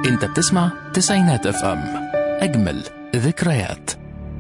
انت بتسمع تسعينات اف ام اجمل ذكريات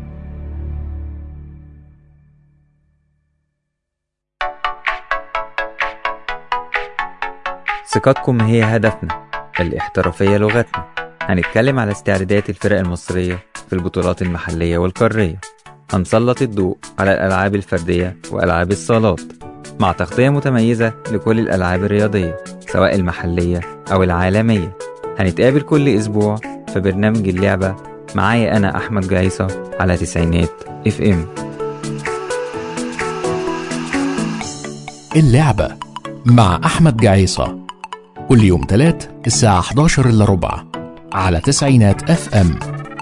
ثقتكم هي هدفنا الاحترافية لغتنا هنتكلم على استعدادات الفرق المصرية في البطولات المحلية والقارية هنسلط الضوء على الألعاب الفردية وألعاب الصالات مع تغطية متميزة لكل الألعاب الرياضية سواء المحلية أو العالمية هنتقابل كل أسبوع في برنامج اللعبة معايا أنا أحمد جايصة على تسعينات اف ام اللعبة مع أحمد جعيصة كل يوم تلات الساعة 11 إلا ربع على تسعينات اف ام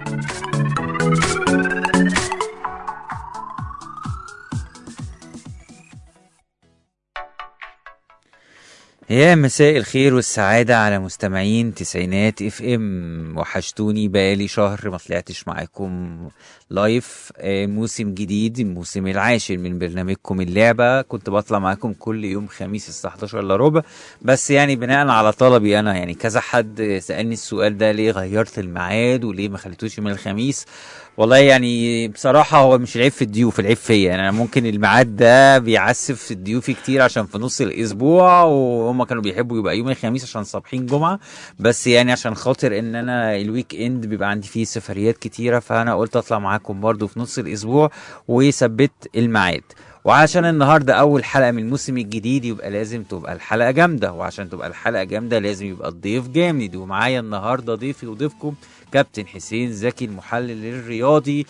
يا مساء الخير والسعادة على مستمعين تسعينات اف ام وحشتوني بقالي شهر ما طلعتش معاكم لايف آه، موسم جديد الموسم العاشر من برنامجكم اللعبة كنت بطلع معاكم كل يوم خميس الساعة 11 الا ربع بس يعني بناء على طلبي انا يعني كذا حد سألني السؤال ده ليه غيرت الميعاد وليه ما خليتوش من الخميس والله يعني بصراحة هو مش العيب في الضيوف العيب فيا يعني أنا ممكن الميعاد ده بيعسف ضيوفي كتير عشان في نص الأسبوع وهم كانوا بيحبوا يبقى يوم الخميس عشان صابحين جمعة بس يعني عشان خاطر إن أنا الويك إند بيبقى عندي فيه سفريات كتيرة فأنا قلت أطلع معاكم برضو في نص الأسبوع وثبت الميعاد وعشان النهارده اول حلقه من الموسم الجديد يبقى لازم تبقى الحلقه جامده وعشان تبقى الحلقه جامده لازم يبقى الضيف جامد ومعايا النهارده ضيفي وضيفكم كابتن حسين زكي المحلل الرياضي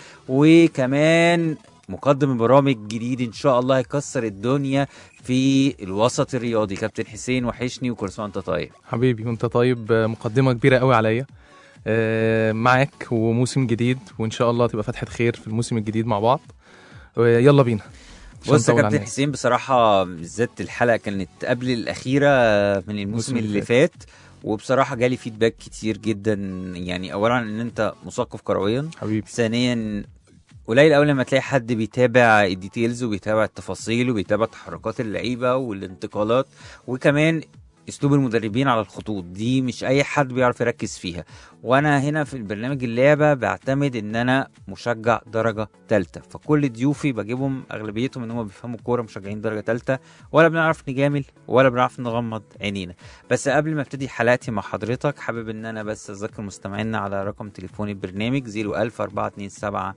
وكمان مقدم برامج جديد ان شاء الله هيكسر الدنيا في الوسط الرياضي كابتن حسين وحشني وكل سنه وانت طيب حبيبي وانت طيب آه، مقدمه كبيره قوي عليا آه، معاك وموسم جديد وان شاء الله تبقى فتحه خير في الموسم الجديد مع بعض يلا بينا عشان بص يا نطول على كابتن الناس. حسين بصراحة بالذات الحلقة كانت قبل الأخيرة من الموسم اللي اللي فات وبصراحة جالي فيدباك كتير جدا يعني أولا إن أنت مثقف كرويا حبيبي ثانيا قليل قوي لما تلاقي حد بيتابع الديتيلز وبيتابع التفاصيل وبيتابع تحركات اللعيبة والانتقالات وكمان اسلوب المدربين على الخطوط دي مش اي حد بيعرف يركز فيها وانا هنا في البرنامج اللعبه بعتمد ان انا مشجع درجه ثالثه فكل ضيوفي بجيبهم اغلبيتهم ان هم بيفهموا الكوره مشجعين درجه ثالثه ولا بنعرف نجامل ولا بنعرف نغمض عينينا بس قبل ما ابتدي حلقتي مع حضرتك حابب ان انا بس اذكر مستمعينا على رقم تليفون البرنامج 01000 427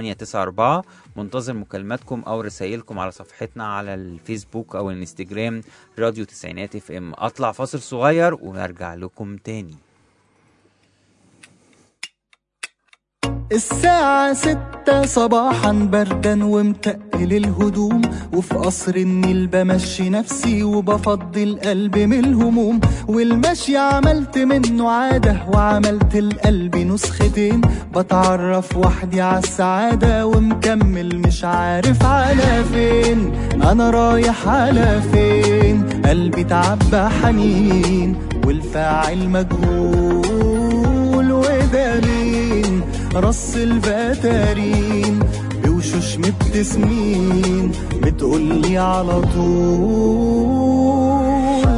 894 منتظر مكالماتكم او رسائلكم على صفحتنا على الفيسبوك او الانستجرام راديو تسعينات اف ام اطلع فاصل صغير ونرجع لكم تاني الساعة ستة صباحا بردا ومتقل الهدوم وفي قصر النيل بمشي نفسي وبفضي القلب من الهموم والمشي عملت منه عادة وعملت القلب نسختين بتعرف وحدي على السعادة ومكمل مش عارف على فين أنا رايح على فين قلبي تعبى حنين والفاعل مجهول وده مين رص الفتارين بوشوش مبتسمين بتقولي على طول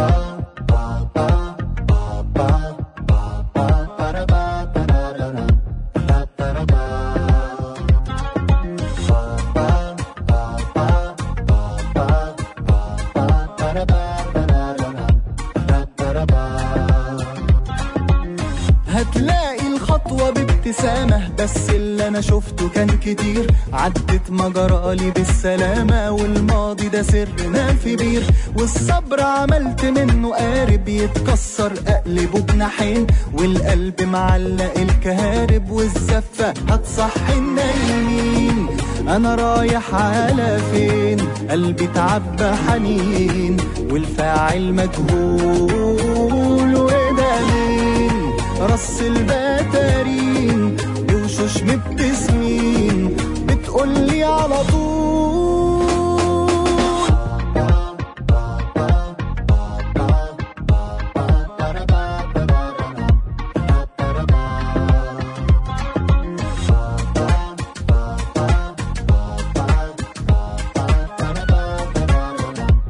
هتلاقي الخطوة بابتسامة بس اللي أنا شفته كان كتير عدت مجرالي بالسلامة والماضي ده سرنا في بير والصبر عملت منه قارب يتكسر أقلبه بناحين والقلب معلق الكهارب والزفة هتصحي النايمين أنا رايح على فين قلبي تعبى حنين والفاعل مجهول وده مين رص البتارين بوشوش مبتسمين بتقولي على طول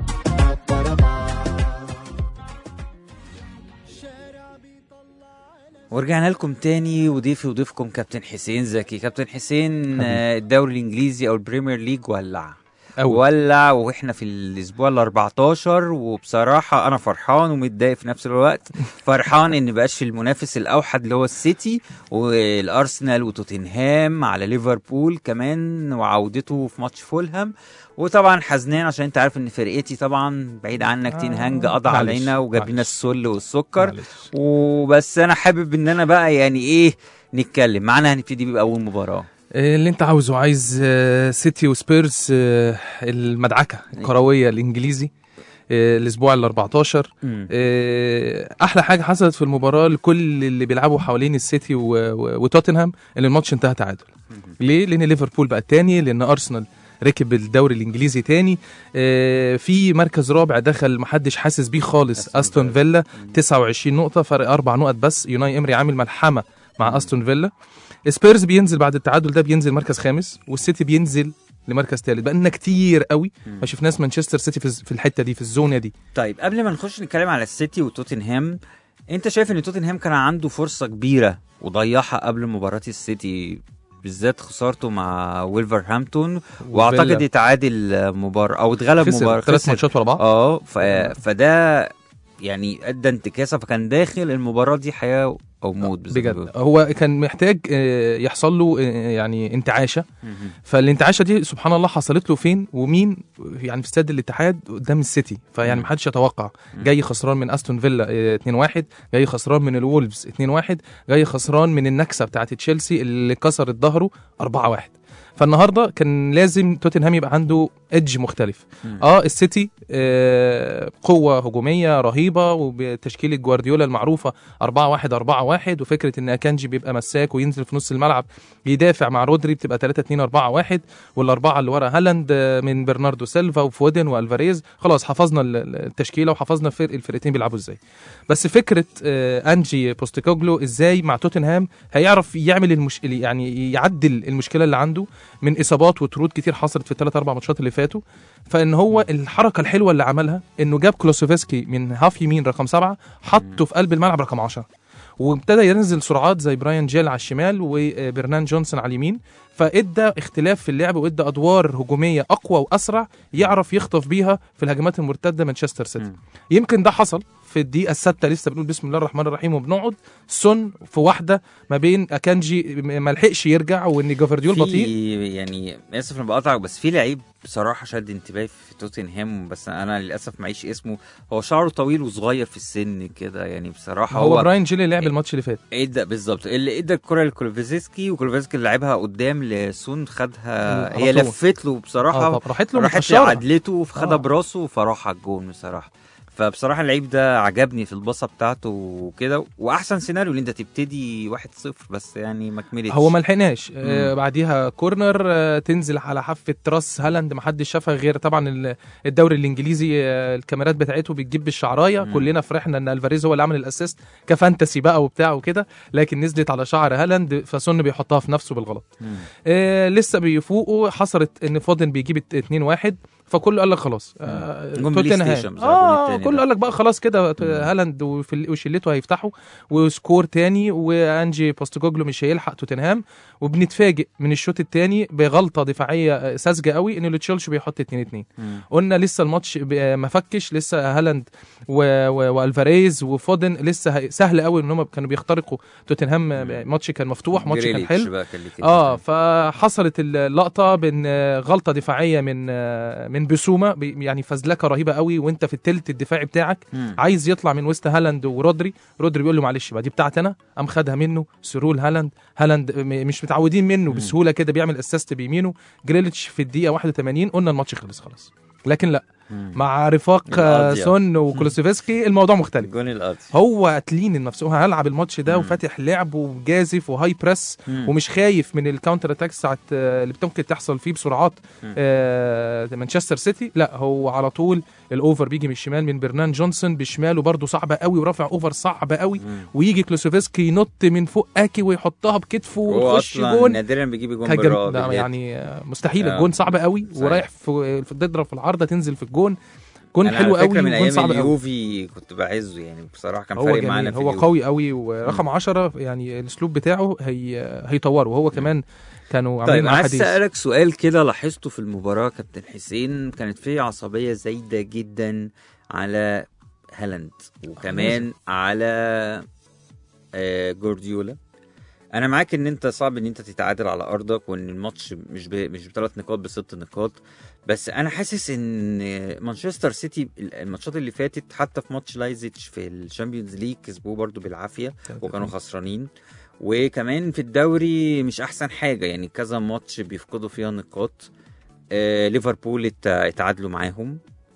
الشارع بيطلع ورجعنا لكم تاني وضيفي وضيفكم كابتن حسين زكي كابتن حسين آه، الدوري الانجليزي او البريمير ليج ولع أوي. ولع واحنا في الاسبوع ال 14 وبصراحه انا فرحان ومتضايق في نفس الوقت فرحان ان بقاش في المنافس الاوحد اللي هو السيتي والارسنال وتوتنهام على ليفربول كمان وعودته في ماتش فولهام وطبعا حزنان عشان انت عارف ان فرقتي طبعا بعيد عنك آه، تين هانج قضى معلش، علينا وجاب لنا معلش. السل والسكر معلش. وبس انا حابب ان انا بقى يعني ايه نتكلم معانا هنبتدي باول مباراه آه، اللي انت عاوزه عايز آه، سيتي وسبيرز آه، المدعكه الكرويه الانجليزي آه، الاسبوع ال 14 آه، احلى حاجه حصلت في المباراه لكل اللي بيلعبوا حوالين السيتي و- و- وتوتنهام ان الماتش انتهى تعادل ليه لان ليفربول بقى الثاني لان ارسنال ركب الدوري الانجليزي تاني آه، في مركز رابع دخل محدش حاسس بيه خالص أستون استون فيلا 29 نقطه فرق اربع نقط بس يوناي امري عامل ملحمه مع استون فيلا سبيرز بينزل بعد التعادل ده بينزل مركز خامس والسيتي بينزل لمركز ثالث بقى كتير قوي ما شفناش مانشستر سيتي في في الحته دي في الزونه دي طيب قبل ما نخش نتكلم على السيتي وتوتنهام انت شايف ان توتنهام كان عنده فرصه كبيره وضيعها قبل مباراه السيتي بالذات خسارته مع ويلفرهامبتون واعتقد وفيلا. اتعادل مباراه او اتغلب خسر مباراه ثلاث خسر. ماتشات ورا بعض اه ف... فده يعني ادى انتكاسه فكان داخل المباراه دي حياه او موت بالظبط بجد هو كان محتاج آه، يحصل له آه، يعني انتعاشه مهم. فالانتعاشه دي سبحان الله حصلت له فين ومين يعني في استاد الاتحاد قدام السيتي فيعني مم. محدش يتوقع مم. جاي خسران من استون فيلا آه، 2-1 جاي خسران من الولفز 2-1 جاي خسران من النكسه بتاعت تشيلسي اللي كسرت ظهره 4-1 فالنهارده كان لازم توتنهام يبقى عنده ايدج مختلف مم. اه السيتي آه قوه هجوميه رهيبه وبتشكيله جوارديولا المعروفه 4 1 4 1 وفكره ان اكانجي بيبقى مساك وينزل في نص الملعب يدافع مع رودري بتبقى 3 2 4 1 والاربعه اللي ورا هالاند آه، من برناردو سيلفا وفودن والفاريز خلاص حفظنا ال- ال- التشكيله وحفظنا فرق الفرقتين بيلعبوا ازاي بس فكره آه انجي بوستيكوجلو ازاي مع توتنهام هيعرف يعمل المش... يعني يعدل المشكله اللي عنده من اصابات وطرود كتير حصلت في الثلاث اربع ماتشات اللي فاتوا فان هو الحركه الحلوه اللي عملها انه جاب كلوسوفسكي من هاف يمين رقم سبعة حطه في قلب الملعب رقم 10 وابتدى ينزل سرعات زي براين جيل على الشمال وبرنان جونسون على اليمين فادى اختلاف في اللعب وادى ادوار هجوميه اقوى واسرع يعرف يخطف بيها في الهجمات المرتده مانشستر سيتي مم. يمكن ده حصل في الدقيقه السادسه لسه بنقول بسم الله الرحمن الرحيم وبنقعد سون في واحده ما بين اكانجي م- ما لحقش يرجع وان جافارديول بطيء في يعني اسف انا بقطعك بس في لعيب بصراحه شد انتباهي في توتنهام بس انا للاسف معيش اسمه هو شعره طويل وصغير في السن كده يعني بصراحه هو, هو, براين جيلي لعب الماتش اللي فات ادى بالظبط اللي ادى الكره لكولوفيزسكي وكولوفيزسكي اللي لعبها قدام لسون خدها على هي طول. لفت له بصراحه اه طب راحت له راحت متقشرة. لعدلته فخدها آه. براسه فراح على الجون بصراحه فبصراحه اللعيب ده عجبني في الباصه بتاعته وكده واحسن سيناريو اللي انت تبتدي 1-0 بس يعني ما كملتش هو ما لحقناش آه مم. بعديها كورنر آه تنزل على حافه راس هالاند ما حدش شافها غير طبعا ال- الدوري الانجليزي آه الكاميرات بتاعته بتجيب بالشعرايه مم. كلنا فرحنا ان الفاريز هو اللي عمل الاسيست كفانتسي بقى وبتاع وكده لكن نزلت على شعر هالاند فسون بيحطها في نفسه بالغلط مم. آه لسه بيفوقوا حصلت ان فودن بيجيب 2 1 فكله قال لك خلاص آه جون بلاي توتنهام. ستيشن بصراحة الجون اه التاني كله ده. قال لك بقى خلاص كده هالاند وفي- وشلته هيفتحوا وسكور تاني وانجي بوستوجوجلو مش هيلحق توتنهام وبنتفاجئ من الشوط التاني بغلطه دفاعيه آه، ساذجه قوي ان لوتشيلش بيحط 2 2 مم. قلنا لسه الماتش ب- آه، ما فكش لسه هالاند و- و- والفاريز وفودن لسه هي- سهل قوي ان هم كانوا بيخترقوا توتنهام آه، الماتش كان مفتوح ماتش كان جريليتش حلو بقى كان اللي كده. اه فحصلت اللقطه بين آه، غلطه دفاعيه من آه، من بسومه بي- يعني فزلكه رهيبه قوي وانت في التلت الدفاعي بتاعك مم. عايز يطلع من وسط هالاند ورودري رودري بيقول له معلش بقى دي بتاعتي انا قام خدها منه سرول هالاند هالاند م- مش متعودين منه مم. بسهوله كده بيعمل اسيست بيمينه جريليتش في الدقيقه 81 قلنا الماتش خلص خلاص لكن لا مم. مع رفاق آه، القاضية. سون وكولوسيفسكي الموضوع مختلف الجون القاضي هو قاتلين نفسه هلعب الماتش ده مم. وفاتح لعب وجازف وهاي بريس مم. ومش خايف من الكاونتر اتاكس ساعه آه، اللي ممكن تحصل فيه بسرعات مم. آه مانشستر سيتي لا هو على طول الاوفر بيجي من الشمال من برنان جونسون بشماله برده صعبه قوي ورافع اوفر صعب قوي مم. ويجي كلوسوفسكي ينط من فوق اكي ويحطها بكتفه هو ويخش اصلا جون نادرا بيجيب جون كجم... بالرابع لا يعني آه، مستحيل آه. الجون صعب قوي صحيح. ورايح في في- تضرب في العارضه تنزل في الجون جون أنا حلو على فكرة قوي من وجون ايام صعب قوي اليوفي كنت بعزه يعني بصراحه كان هو فارق معانا جميل في هو اليوفي. قوي قوي ورقم 10 يعني الاسلوب بتاعه هي هيطوره وهو كمان كانوا عاملين طيب معاه عايز حديث اسالك سؤال كده لاحظته في المباراه كابتن حسين كانت في عصبيه زايده جدا على هالاند وكمان على آه، جوارديولا انا معاك ان انت صعب ان انت تتعادل على ارضك وان الماتش مش ب... مش بثلاث نقاط بست نقاط بس انا حاسس ان مانشستر سيتي الماتشات اللي فاتت حتى في ماتش لايزيتش في الشامبيونز ليج كسبوه برضو بالعافيه وكانوا خسرانين وكمان في الدوري مش احسن حاجه يعني كذا ماتش بيفقدوا فيها نقاط آه ليفربول ات- اتعادلوا معاهم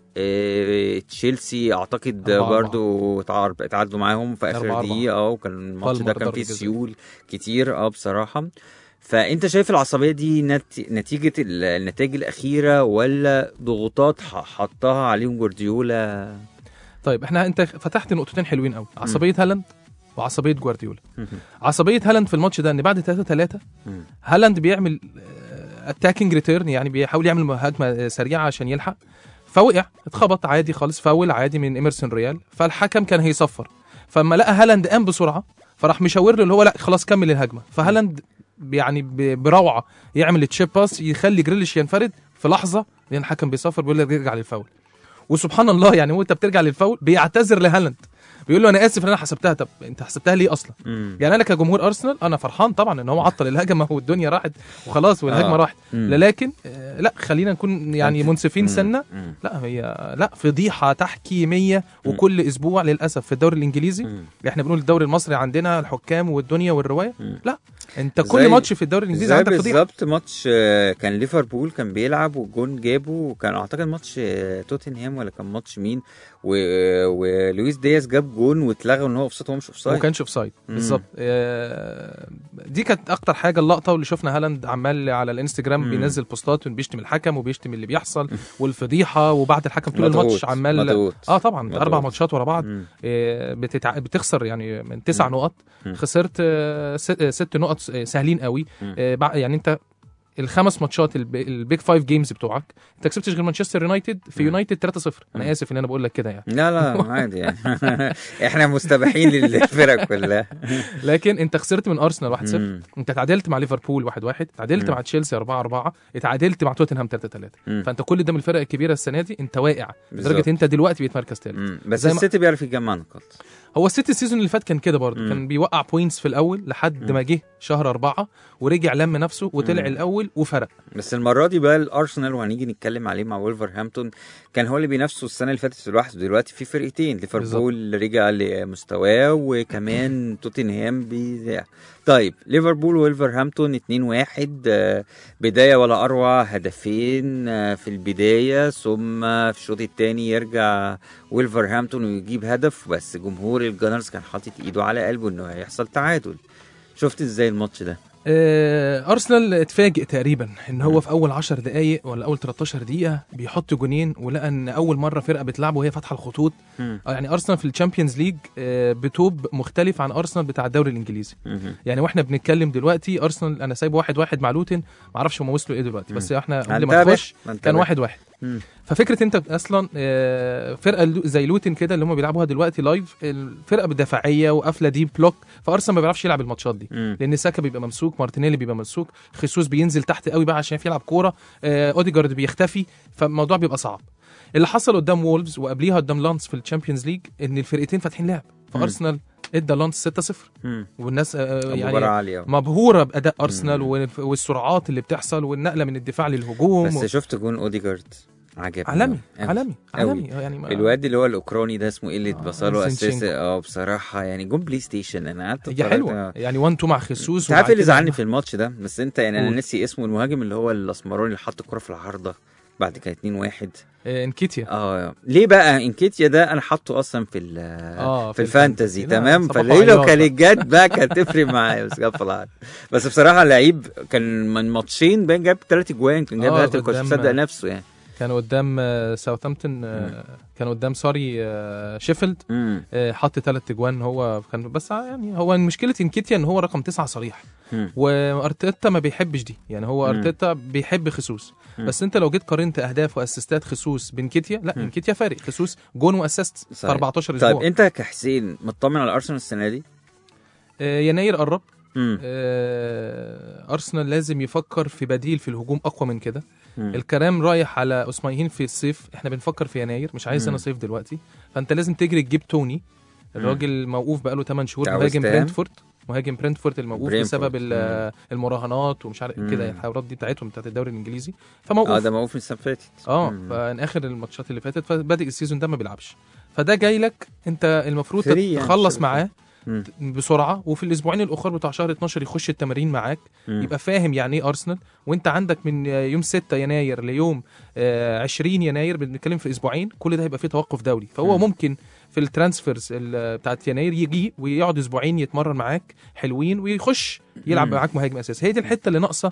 آه تشيلسي اعتقد أربعة برضو اتعار- اتعادلوا معاهم في أربعة اخر أربعة. دقيقه اه وكان الماتش ده بالمر كان ضربة فيه جزاء. سيول كتير اه بصراحه فانت شايف العصبيه دي نت... نتيجه ال- النتائج الاخيره ولا ضغوطات ح- حطها عليهم جوارديولا طيب احنا انت فتحت نقطتين حلوين قوي عصبيه هالاند وعصبيه جوارديولا عصبيه هالاند في الماتش ده ان بعد 3 3 مم. هالاند بيعمل اتاكينج ريتيرن يعني بيحاول يعمل هجمه آه، سريعه عشان يلحق فوقع اتخبط عادي خالص فاول عادي من ايمرسون ريال فالحكم كان هيصفر فلما لقى هالاند قام بسرعه فراح مشاور له اللي هو لا خلاص كمل الهجمه فهالاند يعني ب- بروعه يعمل تشيب باس يخلي جريليش ينفرد في لحظه لان الحكم بيصفر بيقول لك ارجع للفاول وسبحان الله يعني وانت بترجع للفاول بيعتذر لهالاند بيقول له انا اسف ان انا حسبتها طب انت حسبتها ليه اصلا مم. يعني انا كجمهور ارسنال انا فرحان طبعا ان هو عطل الهجمه والدنيا راحت وخلاص والهجمه آه. راحت مم. لكن آه، لا خلينا نكون يعني منصفين مم. سنه مم. لا هي لا فضيحه تحكيميه وكل اسبوع للاسف في الدوري الانجليزي مم. احنا بنقول الدوري المصري عندنا الحكام والدنيا والروايه مم. لا انت زي- كل ماتش في الدوري الانجليزي زي عندك فضيحه بالظبط ماتش آه، كان ليفربول كان بيلعب والجون جابه وكان اعتقد ماتش آه، توتنهام ولا كان ماتش مين و- ولويس دياز جاب جون واتلغى ان هو اوفسايد هو مش وما اوفسايد كانش اوف سايد مم. بالظبط آه، دي كانت اكتر حاجه اللقطه واللي شفنا هالاند عمال على الانستجرام مم. بينزل بوستات وبيشتم الحكم وبيشتم اللي بيحصل والفضيحه وبعد الحكم طول مضغوط، الماتش عمال مضغوط. اه طبعا مضغوط. اربع ماتشات ورا بعض مم. آه، بتتع... بتخسر يعني من تسع مم. نقط مم. خسرت آه، ست, آه، ست نقط آه، سهلين قوي مم. آه، بع- يعني انت الخمس ماتشات الب- البيج فايف جيمز بتوعك انت كسبتش غير مانشستر يونايتد في مم. يونايتد 3-0 مم. انا اسف ان انا بقول لك كده يعني لا لا عادي يعني احنا مستباحين للفرق كلها لكن انت خسرت من ارسنال 1-0 مم. انت تعادلت مع ليفربول 1-1 تعادلت مم. مع تشيلسي 4-4 اتعادلت مع توتنهام 3-3 مم. فانت كل ده من الفرق الكبيره السنه دي انت واقع بالظبط. لدرجه انت دلوقتي بقيت مركز ثالث مم. بس زي ما- السيتي بيعرف يجمع نقاط هو السيتي السيزون اللي فات كان كده برضه مم. كان بيوقع بوينتس في الاول لحد مم. ما جه شهر أربعة ورجع لم نفسه وطلع مم. الاول وفرق بس المره دي بقى الارسنال وهنيجي نتكلم عليه مع ولفرهامبتون كان هو اللي بينافسوا السنه اللي فاتت لوحده دلوقتي في فرقتين ليفربول رجع لمستواه وكمان توتنهام بي طيب ليفربول وولفرهامبتون 2-1 آه، بدايه ولا اروع هدفين آه، في البدايه ثم في الشوط الثاني يرجع ولفرهامبتون ويجيب هدف بس جمهور الجانرز كان حاطط ايده على قلبه انه هيحصل تعادل شفت ازاي الماتش ده آه، ارسنال اتفاجئ تقريبا ان هو في اول 10 دقائق ولا اول 13 دقيقه بيحط جونين ولقى ان اول مره فرقه بتلعبه وهي فاتحه الخطوط مم. آه، يعني ارسنال في الشامبيونز ليج آه، بتوب مختلف عن ارسنال بتاع الدوري الانجليزي مهم. يعني واحنا بنتكلم دلوقتي ارسنال انا سايب واحد واحد مع لوتن ما اعرفش هم وصلوا ايه دلوقتي بس احنا قبل ما هنتابع، نخش كان هنتابع. واحد واحد مم. ففكره انت اصلا آه، فرقه لو- زي لوتن كده اللي هم بيلعبوها دلوقتي لايف الفرقه بدفاعيه وقافله ديب بلوك فارسنال ما بيعرفش يلعب الماتشات دي مم. لان ساكا بيبقى ممسوك مارتينيلي بيبقى ممسوك خيسوس بينزل تحت قوي بقى عشان يعرف يلعب كوره آه، اوديجارد بيختفي فالموضوع بيبقى صعب اللي حصل قدام وولفز وقبليها قدام لانس في الشامبيونز ليج ان الفرقتين فاتحين لعب فارسنال ادى لانس 6-0 مم. والناس آه، مباراة يعني عالية مبهوره باداء ارسنال مم. والف- والسرعات اللي بتحصل والنقله من الدفاع للهجوم بس و... شفت جون اوديجارد عجبني عالمي أوي. عالمي أوي. عالمي يعني ما... الواد اللي هو الاوكراني ده اسمه ايه اللي آه، اتبصله زينشينكو. اساسي اه بصراحه يعني جون بلاي ستيشن انا قعدت هي اتفرجت- حلوه يعني 1 2 مع خيسوس انت عارف وبعد اللي كده- زعلني في الماتش ده بس انت يعني انا قول. ناسي اسمه المهاجم اللي هو الاسمراني اللي حط الكره في العارضه بعد كان 2 1 آه، انكيتيا اه ليه بقى انكيتيا ده انا حاطه اصلا في ال آه، في في الفانتزي الفانتزي. لا، تمام صباح فليه لو وعياط. كانت جت بقى كانت تفرق معايا بس جت في العارضة. بس بصراحه لعيب كان من ماتشين باين جاب ثلاث اجوان كان جاب آه، هاتريك كنت قدام- مصدق نفسه يعني كان قدام آه، ساوثامبتون آه، كان قدام سوري آه، شيفيلد مم. آه، حط ثلاث اجوان هو كان بس يعني هو مشكله انكيتيا ان هو رقم تسعة صريح مم. وارتيتا ما بيحبش دي يعني هو مم. ارتيتا بيحب خصوص مم. بس انت لو جيت قارنت اهداف واسيستات خصوص بانكيتيا لا مم. انكيتيا فارق خصوص جون واسيست في صحيح. 14 اسبوع طيب انت كحسين مطمن على ارسنال السنه دي؟ آه، يناير قرب مم. آه، ارسنال لازم يفكر في بديل في الهجوم اقوى من كده مم. الكلام رايح على اسماعيل في الصيف احنا بنفكر في يناير مش عايز مم. انا صيف دلوقتي فانت لازم تجري تجيب توني الراجل موقوف بقاله 8 شهور بتاع مهاجم وست هام. برنتفورد مهاجم برنتفورد الموقوف برينتفورد. بسبب ال- المراهنات ومش عارف كده مم. الحوارات دي بتاعتهم بتاعت الدوري الانجليزي اه فموقوف ده موقوف من السنه اللي فاتت اه مم. فان اخر الماتشات اللي فاتت فبادئ السيزون ده ما بيلعبش فده جاي لك انت المفروض Free يعني، تخلص شبه معاه مم. بسرعه وفي الاسبوعين الاخر بتاع شهر 12 يخش التمارين معاك مم. يبقى فاهم يعني ايه ارسنال وانت عندك من يوم 6 يناير ليوم آه، 20 يناير بنتكلم في اسبوعين كل ده هيبقى فيه توقف دولي فهو مم. ممكن في الترانسفيرز ال- بتاعت يناير يجي ويقعد اسبوعين يتمرن معاك حلوين ويخش يلعب مم. معاك مهاجم اساسي هي دي الحته اللي ناقصه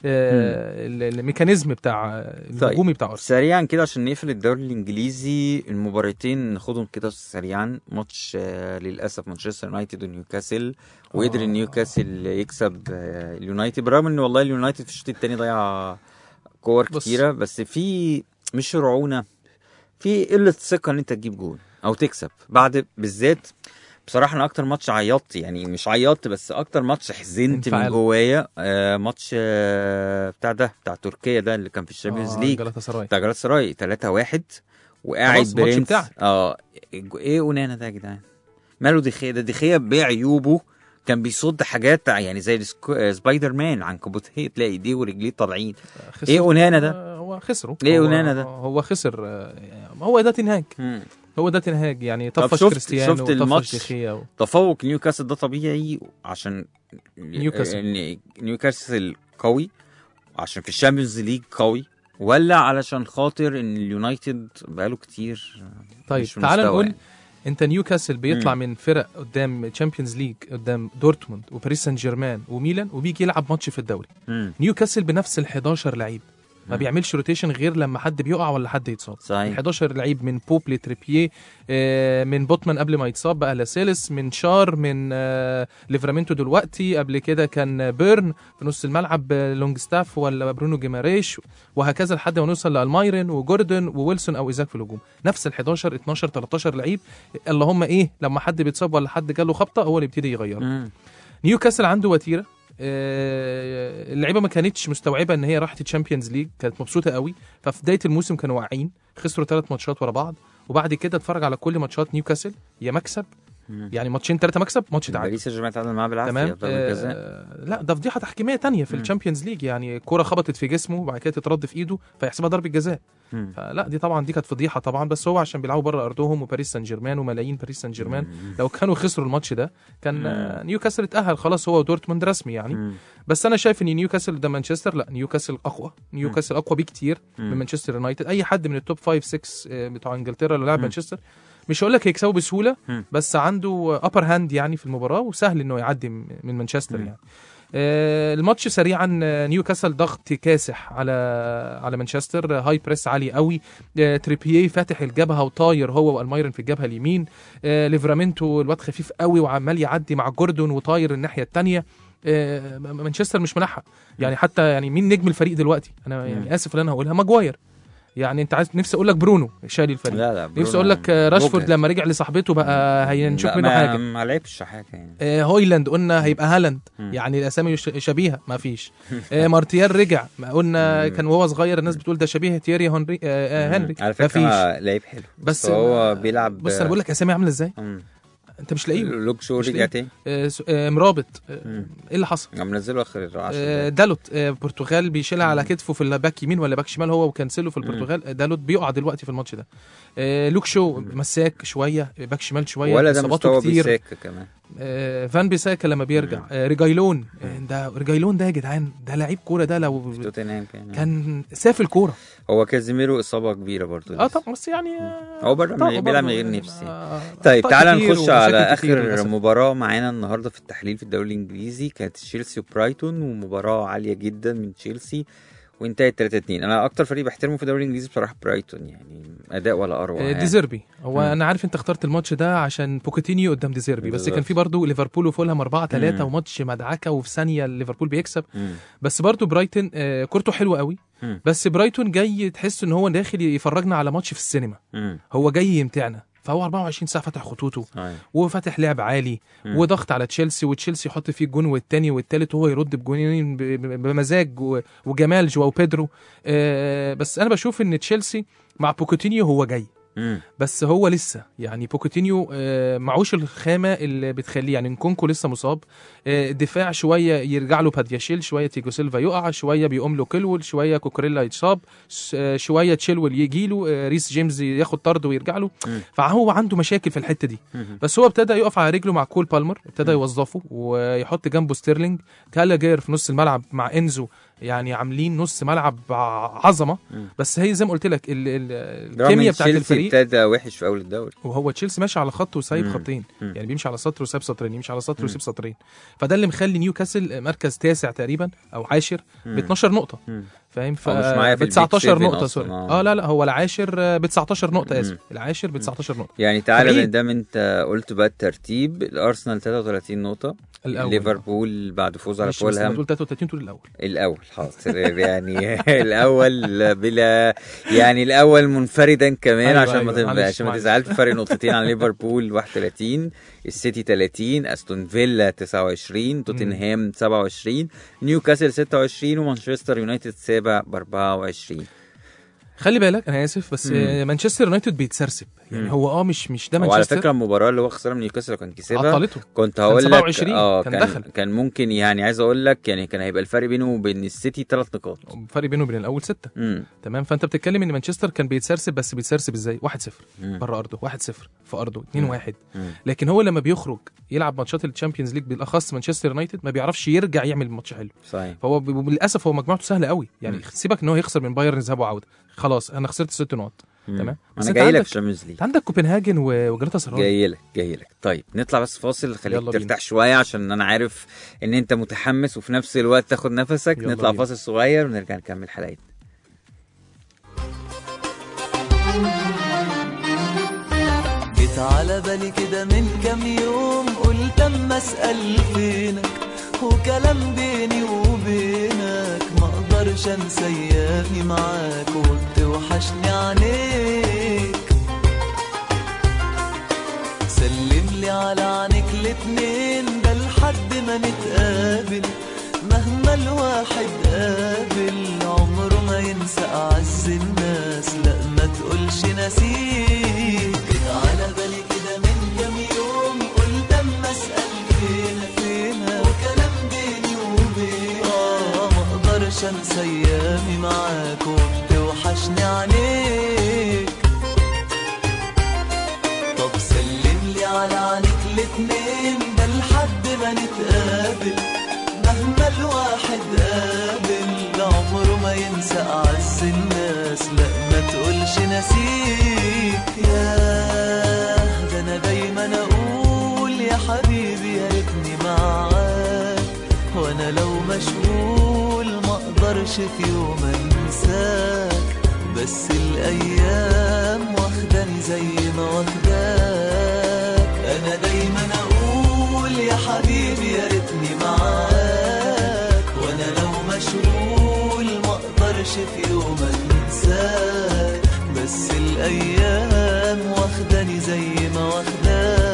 آه، ال- الميكانيزم بتاع الهجومي بتاع ارسنال سريعا كده عشان نقفل الدوري الانجليزي المباراتين ناخدهم كده سريعا ماتش آه، للاسف مانشستر يونايتد ونيوكاسل وقدر آه. نيوكاسل يكسب آه، اليونايتد برغم ان والله اليونايتد في الشوط الثاني ضيع كور بص. كتيره بس في مش رعونه في قله ثقه ان انت تجيب جول او تكسب بعد بالذات بصراحه انا اكتر ماتش عيطت يعني مش عيطت بس اكتر ماتش حزنت من انفعال. جوايا آه ماتش آه بتاع ده بتاع تركيا ده اللي كان في الشامبيونز آه، ليج جلاتا سراي بتاع جلال سراي 3 1 وقاعد خلاص، الماتش برنس بتاعك. اه ايه اونانا ده يا جدعان ماله دخيا ده دخيا بعيوبه كان بيصد حاجات يعني زي السكو- آه، سبايدر مان عنكبوتيه تلاقي ايديه ورجليه طالعين خسر- ايه اونانا ده؟ آه، هو خسره ايه هو- اونانا ده؟ هو خسر آه، هو ده تنهاج مم. هو ده تنهاج يعني طب طفش شفت- كريستيانو شفت وطفش الماتش؟ دخيا و... تفوق نيوكاسل ده طبيعي عشان نيوكاسل. إن نيوكاسل قوي عشان في الشامبيونز ليج قوي ولا علشان خاطر ان اليونايتد بقاله كتير طيب مش في تعال المستوى نقول يعني. انت نيوكاسل بيطلع مم. من فرق قدام تشامبيونز ليج قدام دورتموند وباريس سان جيرمان وميلان وبيجي يلعب ماتش في الدوري مم. نيوكاسل بنفس ال 11 لعيب ما مم. بيعملش روتيشن غير لما حد بيقع ولا حد يتصاب ال صحيح 11 لعيب من بوب لتريبيه آه، من بوتمان قبل ما يتصاب بقى لاسيلس من شار من آه، ليفرامينتو دلوقتي قبل كده كان بيرن في نص الملعب آه، لونجستاف ولا برونو جيماريش وهكذا لحد ما نوصل لالمايرن وجوردن وويلسون او ايزاك في الهجوم نفس ال 11 12 13 لعيب اللهم ايه لما حد بيتصاب ولا حد جاله خبطه هو اللي يبتدي يغيره مم. نيوكاسل عنده وتيره آه، اللعيبه ما كانتش مستوعبه ان هي راحت الشامبيونز ليج كانت مبسوطه قوي ففي بدايه الموسم كانوا واقعين خسروا ثلاث ماتشات ورا بعض وبعد كده اتفرج على كل ماتشات نيوكاسل يا مكسب مم. يعني ماتشين ثلاثه مكسب ماتش تعادل باريس سان جيرمان تعادل معاه بالعافيه تمام ضربة جزاء آه لا ده فضيحه تحكيميه تانية في مم. الشامبيونز ليج يعني كوره خبطت في جسمه وبعد كده تترد في ايده فيحسبها ضربه جزاء مم. فلا دي طبعا دي كانت فضيحه طبعا بس هو عشان بيلعبوا بره ارضهم وباريس سان جيرمان وملايين باريس سان جيرمان مم. لو كانوا خسروا الماتش ده كان آه، نيوكاسل اتاهل خلاص هو ودورتموند رسمي يعني مم. بس انا شايف ان نيوكاسل ده مانشستر لا نيوكاسل اقوى نيوكاسل اقوى بكتير مم. من مانشستر يونايتد اي حد من التوب 5 6 آه، بتوع انجلترا اللي لعب مم. مانشستر مش هقول لك هيكسبوا بسهوله مم. بس عنده ابر هاند يعني في المباراه وسهل انه يعدي م- من مانشستر مم. يعني آه، الماتش سريعا آه، نيوكاسل ضغط كاسح على على مانشستر آه، هاي بريس عالي قوي آه، تريبييه فاتح الجبهه وطاير هو والمايرن في الجبهه اليمين آه، ليفرامينتو الواد خفيف قوي وعمال يعدي مع جوردون وطاير الناحيه الثانيه مانشستر مش ملاحق يعني حتى يعني مين نجم الفريق دلوقتي انا يعني اسف ان انا هقولها ماجواير يعني انت عايز نفسي اقول لك برونو شايل الفريق لا لا نفسي اقول لك آه، راشفورد لما رجع لصاحبته بقى هنشوف لا، منه ما- حاجه ما لعبش حاجه يعني آه، هويلاند قلنا هيبقى هالاند مم. يعني الاسامي ش- شبيهه ما فيش آه، مارتيال رجع ما قلنا مم. كان وهو صغير الناس بتقول ده شبيه تيري هنري آه، آه، هنري على ما فكره فيش لعيب حلو بس هو ما- بيلعب بص انا بقول لك اسامي عامله ازاي مم. انت مش لاقيه لوك شو مش رجع لاقيه. تاني آه، س- آه، مرابط آه، مم. ايه اللي حصل عم منزله اخر 10 آه، دقايق. دالوت آه، البرتغال بيشيلها على كتفه في الباك يمين ولا باك شمال هو وكانسيلو في البرتغال آه، دالوت بيقع دلوقتي في الماتش ده آه، لوك شو مساك شويه باك شمال شويه ولا ده إصاباته مستوى كتير بيساك كمان آه، فان بيساكا لما بيرجع مم. آه، ريجايلون آه، ده ريجايلون ده يا جدعان ده لعيب كوره ده لو توتنهام كان كان سافل كوره هو كازيميرو اصابه كبيره برضه اه لسه. طبعا بس يعني آه، هو برضه طبعا بيلعب من برضه، غير نفس يعني. آه، طيب أخطاء تعالى كتير نخش على ومشاكل كتير اخر للأسف. مباراه معانا النهارده في التحليل في الدوري الانجليزي كانت تشيلسي وبرايتون ومباراه عاليه جدا من تشيلسي وانتهت 3 2 انا اكتر فريق بحترمه في الدوري الانجليزي بصراحه برايتون يعني اداء ولا اروع آه، يعني. ديزيربي هو مم. انا عارف انت اخترت الماتش ده عشان بوكيتينيو قدام ديزيربي بس بالظبط. كان في برضه ليفربول وفولهام 4 3 مم. وماتش مدعكه وفي ثانيه ليفربول بيكسب مم. بس برضه برايتون آه، كورته حلوه قوي مم. بس برايتون جاي تحس ان هو داخل يفرجنا على ماتش في السينما مم. هو جاي يمتعنا فهو 24 ساعه فاتح خطوطه أيوة. وفاتح لعب عالي مم. وضغط على تشيلسي وتشيلسي يحط فيه الجون والتاني والتالت وهو يرد بجونين ب- ب- بمزاج و- وجمال جواو بيدرو آه، بس انا بشوف ان تشيلسي مع بوكوتينيو هو جاي مم. بس هو لسه يعني بوكوتينيو آه، معوش الخامه اللي بتخليه يعني نكونكو لسه مصاب آه، الدفاع شويه يرجع له بادياشيل شويه تيجو سيلفا يقع شويه بيقوم له كيلول شويه كوكوريلا يتصاب ش- آه، شويه تشيلول يجي له آه، ريس جيمس ياخد طرد ويرجع له مم. فهو عنده مشاكل في الحته دي مم. بس هو ابتدى يقف على رجله مع كول بالمر ابتدى مم. يوظفه ويحط جنبه ستيرلينج كالاجير في نص الملعب مع انزو يعني عاملين نص ملعب ع- عظمه مم. بس هي زي ما قلت لك ال- ال- رغم الكيمياء ان بتاعت تشيلسي الفريق ابتدى وحش في اول الدوري وهو تشيلسي ماشي على خط وسايب مم. خطين مم. يعني بيمشي على سطر وسايب سطرين يمشي على سطر مم. ويسيب سطرين فده اللي مخلي نيوكاسل مركز تاسع تقريبا او عاشر ب مم. 12 نقطه مم. فاهم ف هو مش معايا في ب 19 البيج نقطه سيفن سوري أصلاً، آه. اه لا لا هو العاشر ب 19 نقطه اسف مم. العاشر ب 19 نقطه يعني تعالى بعيد. من دام انت قلت بقى الترتيب الارسنال 33 نقطه الاول ليفربول بعد فوز على ماشي بس لما فولهام تقول 33 تقول الاول الاول حاضر يعني الاول بلا يعني الاول منفردا كمان أيوة، عشان ما أيوة، تبقى معلش، عشان ما معلش. تزعلش فرق نقطتين عن ليفربول 31 السيتي 30 استون فيلا 29 توتنهام 27 نيوكاسل 26 ومانشستر يونايتد سابع ب 24 خلي بالك انا اسف بس مم. آه، مانشستر يونايتد بيتسرسب يعني مم. هو اه مش مش ده وعلى مانشستر فكره المباراه اللي هو خسرها من نيوكاسل لو كان كسبها عطلته كنت هقول لك 27 اه كان كان دخل. كان ممكن يعني عايز اقول لك يعني كان هيبقى الفرق بينه وبين السيتي ثلاث نقاط فرق بينه وبين الاول ستة امم تمام فانت بتتكلم ان مانشستر كان بيتسرسب بس بيتسرسب ازاي 1-0 مم. بره ارضه 1-0 في ارضه 2-1 مم. لكن هو لما بيخرج يلعب ماتشات الشامبيونز ليج بالاخص مانشستر يونايتد ما بيعرفش يرجع يعمل ماتش حلو صحيح فهو ب- للاسف هو مجموعته سهله قوي يعني مم. سيبك ان هو يخسر من بايرن ذهاب وعوده خلاص انا خسرت ست نقط مم. تمام. بس انا أنت جاي لك عندك- الشامبيونز ليج انت عندك كوبنهاجن و- وجلاتا سراي جاي لك جاي لك طيب نطلع بس فاصل خليك يلا بينا. ترتاح شويه عشان انا عارف ان انت متحمس وفي نفس الوقت تاخد نفسك يلا نطلع بينا. فاصل صغير ونرجع نكمل حلقتنا جيت على بالي كده من كام يوم قلت اما اسال فينك وكلام بيني وبينك ما اقدرش انسى ايامي معاك وبتوحشني عينيك سلم لي على عينيك الاتنين ده لحد ما نتقابل مهما الواحد قابل عمره ما ينسى اعز الناس لا ما تقولش نسيك جيت على بالي كده من كام يوم قلت اما اسال فين فين وكلام بيني وبينك اه ما اقدرش انسى ايامي معاك وبتوحشني عينيك طب سلم لي على عينيك الاتنين ده لحد ما نتقابل مهما الواحد قابل عمره ما ينسى أعز الناس لا ما تقولش نسيك ياه ده أنا دايما أقول يا حبيبي يا ريتني معاك وأنا لو مشغول ما أقدرش في يوم أنساك بس الأيام واخداني زي ما واخداك أنا دايما أقول يا حبيبي يا ريتني معاك وأنا لو مشغول ما أقدرش في يوم أنساك بس الأيام واخداني زي ما واخداك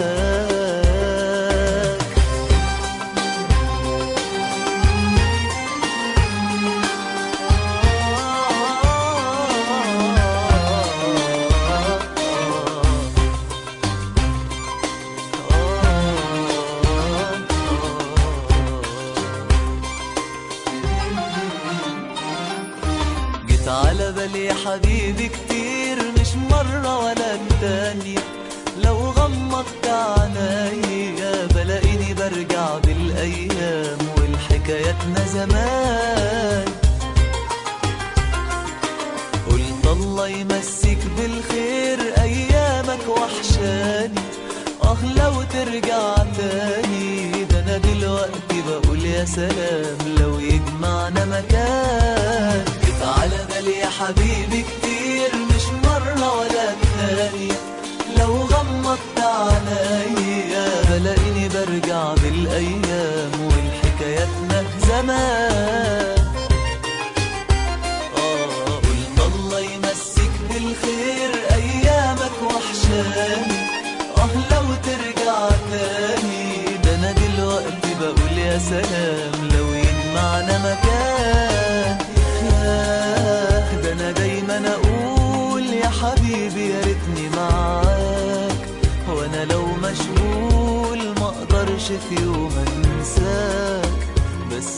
جيت على بالي يا حبيبي كتير مش مرة ولا التانية لو غمضت عينيا بلاقيني برجع بالأيام والحكاياتنا زمان قلت الله يمسك بالخير أيامك وحشاني آه لو ترجع تاني ده أنا دلوقتي بقول يا سلام لو يجمعنا مكان جيت على بالي يا حبيبي كتير مش مرة ولا ثانية لو غمضت عينيا بلاقيني برجع بالأيام والحكاياتنا زمان آه قلت الله يمسك بالخير أيامك وحشاني آه لو ترجع تاني ده أنا دلوقتي بقول يا سلام لو يجمعنا مكان ياه ده أنا دايما أقول يا حبيبي يا ريتني معاك وأنا لو مشغول ما أقدرش في يوم أنساك بس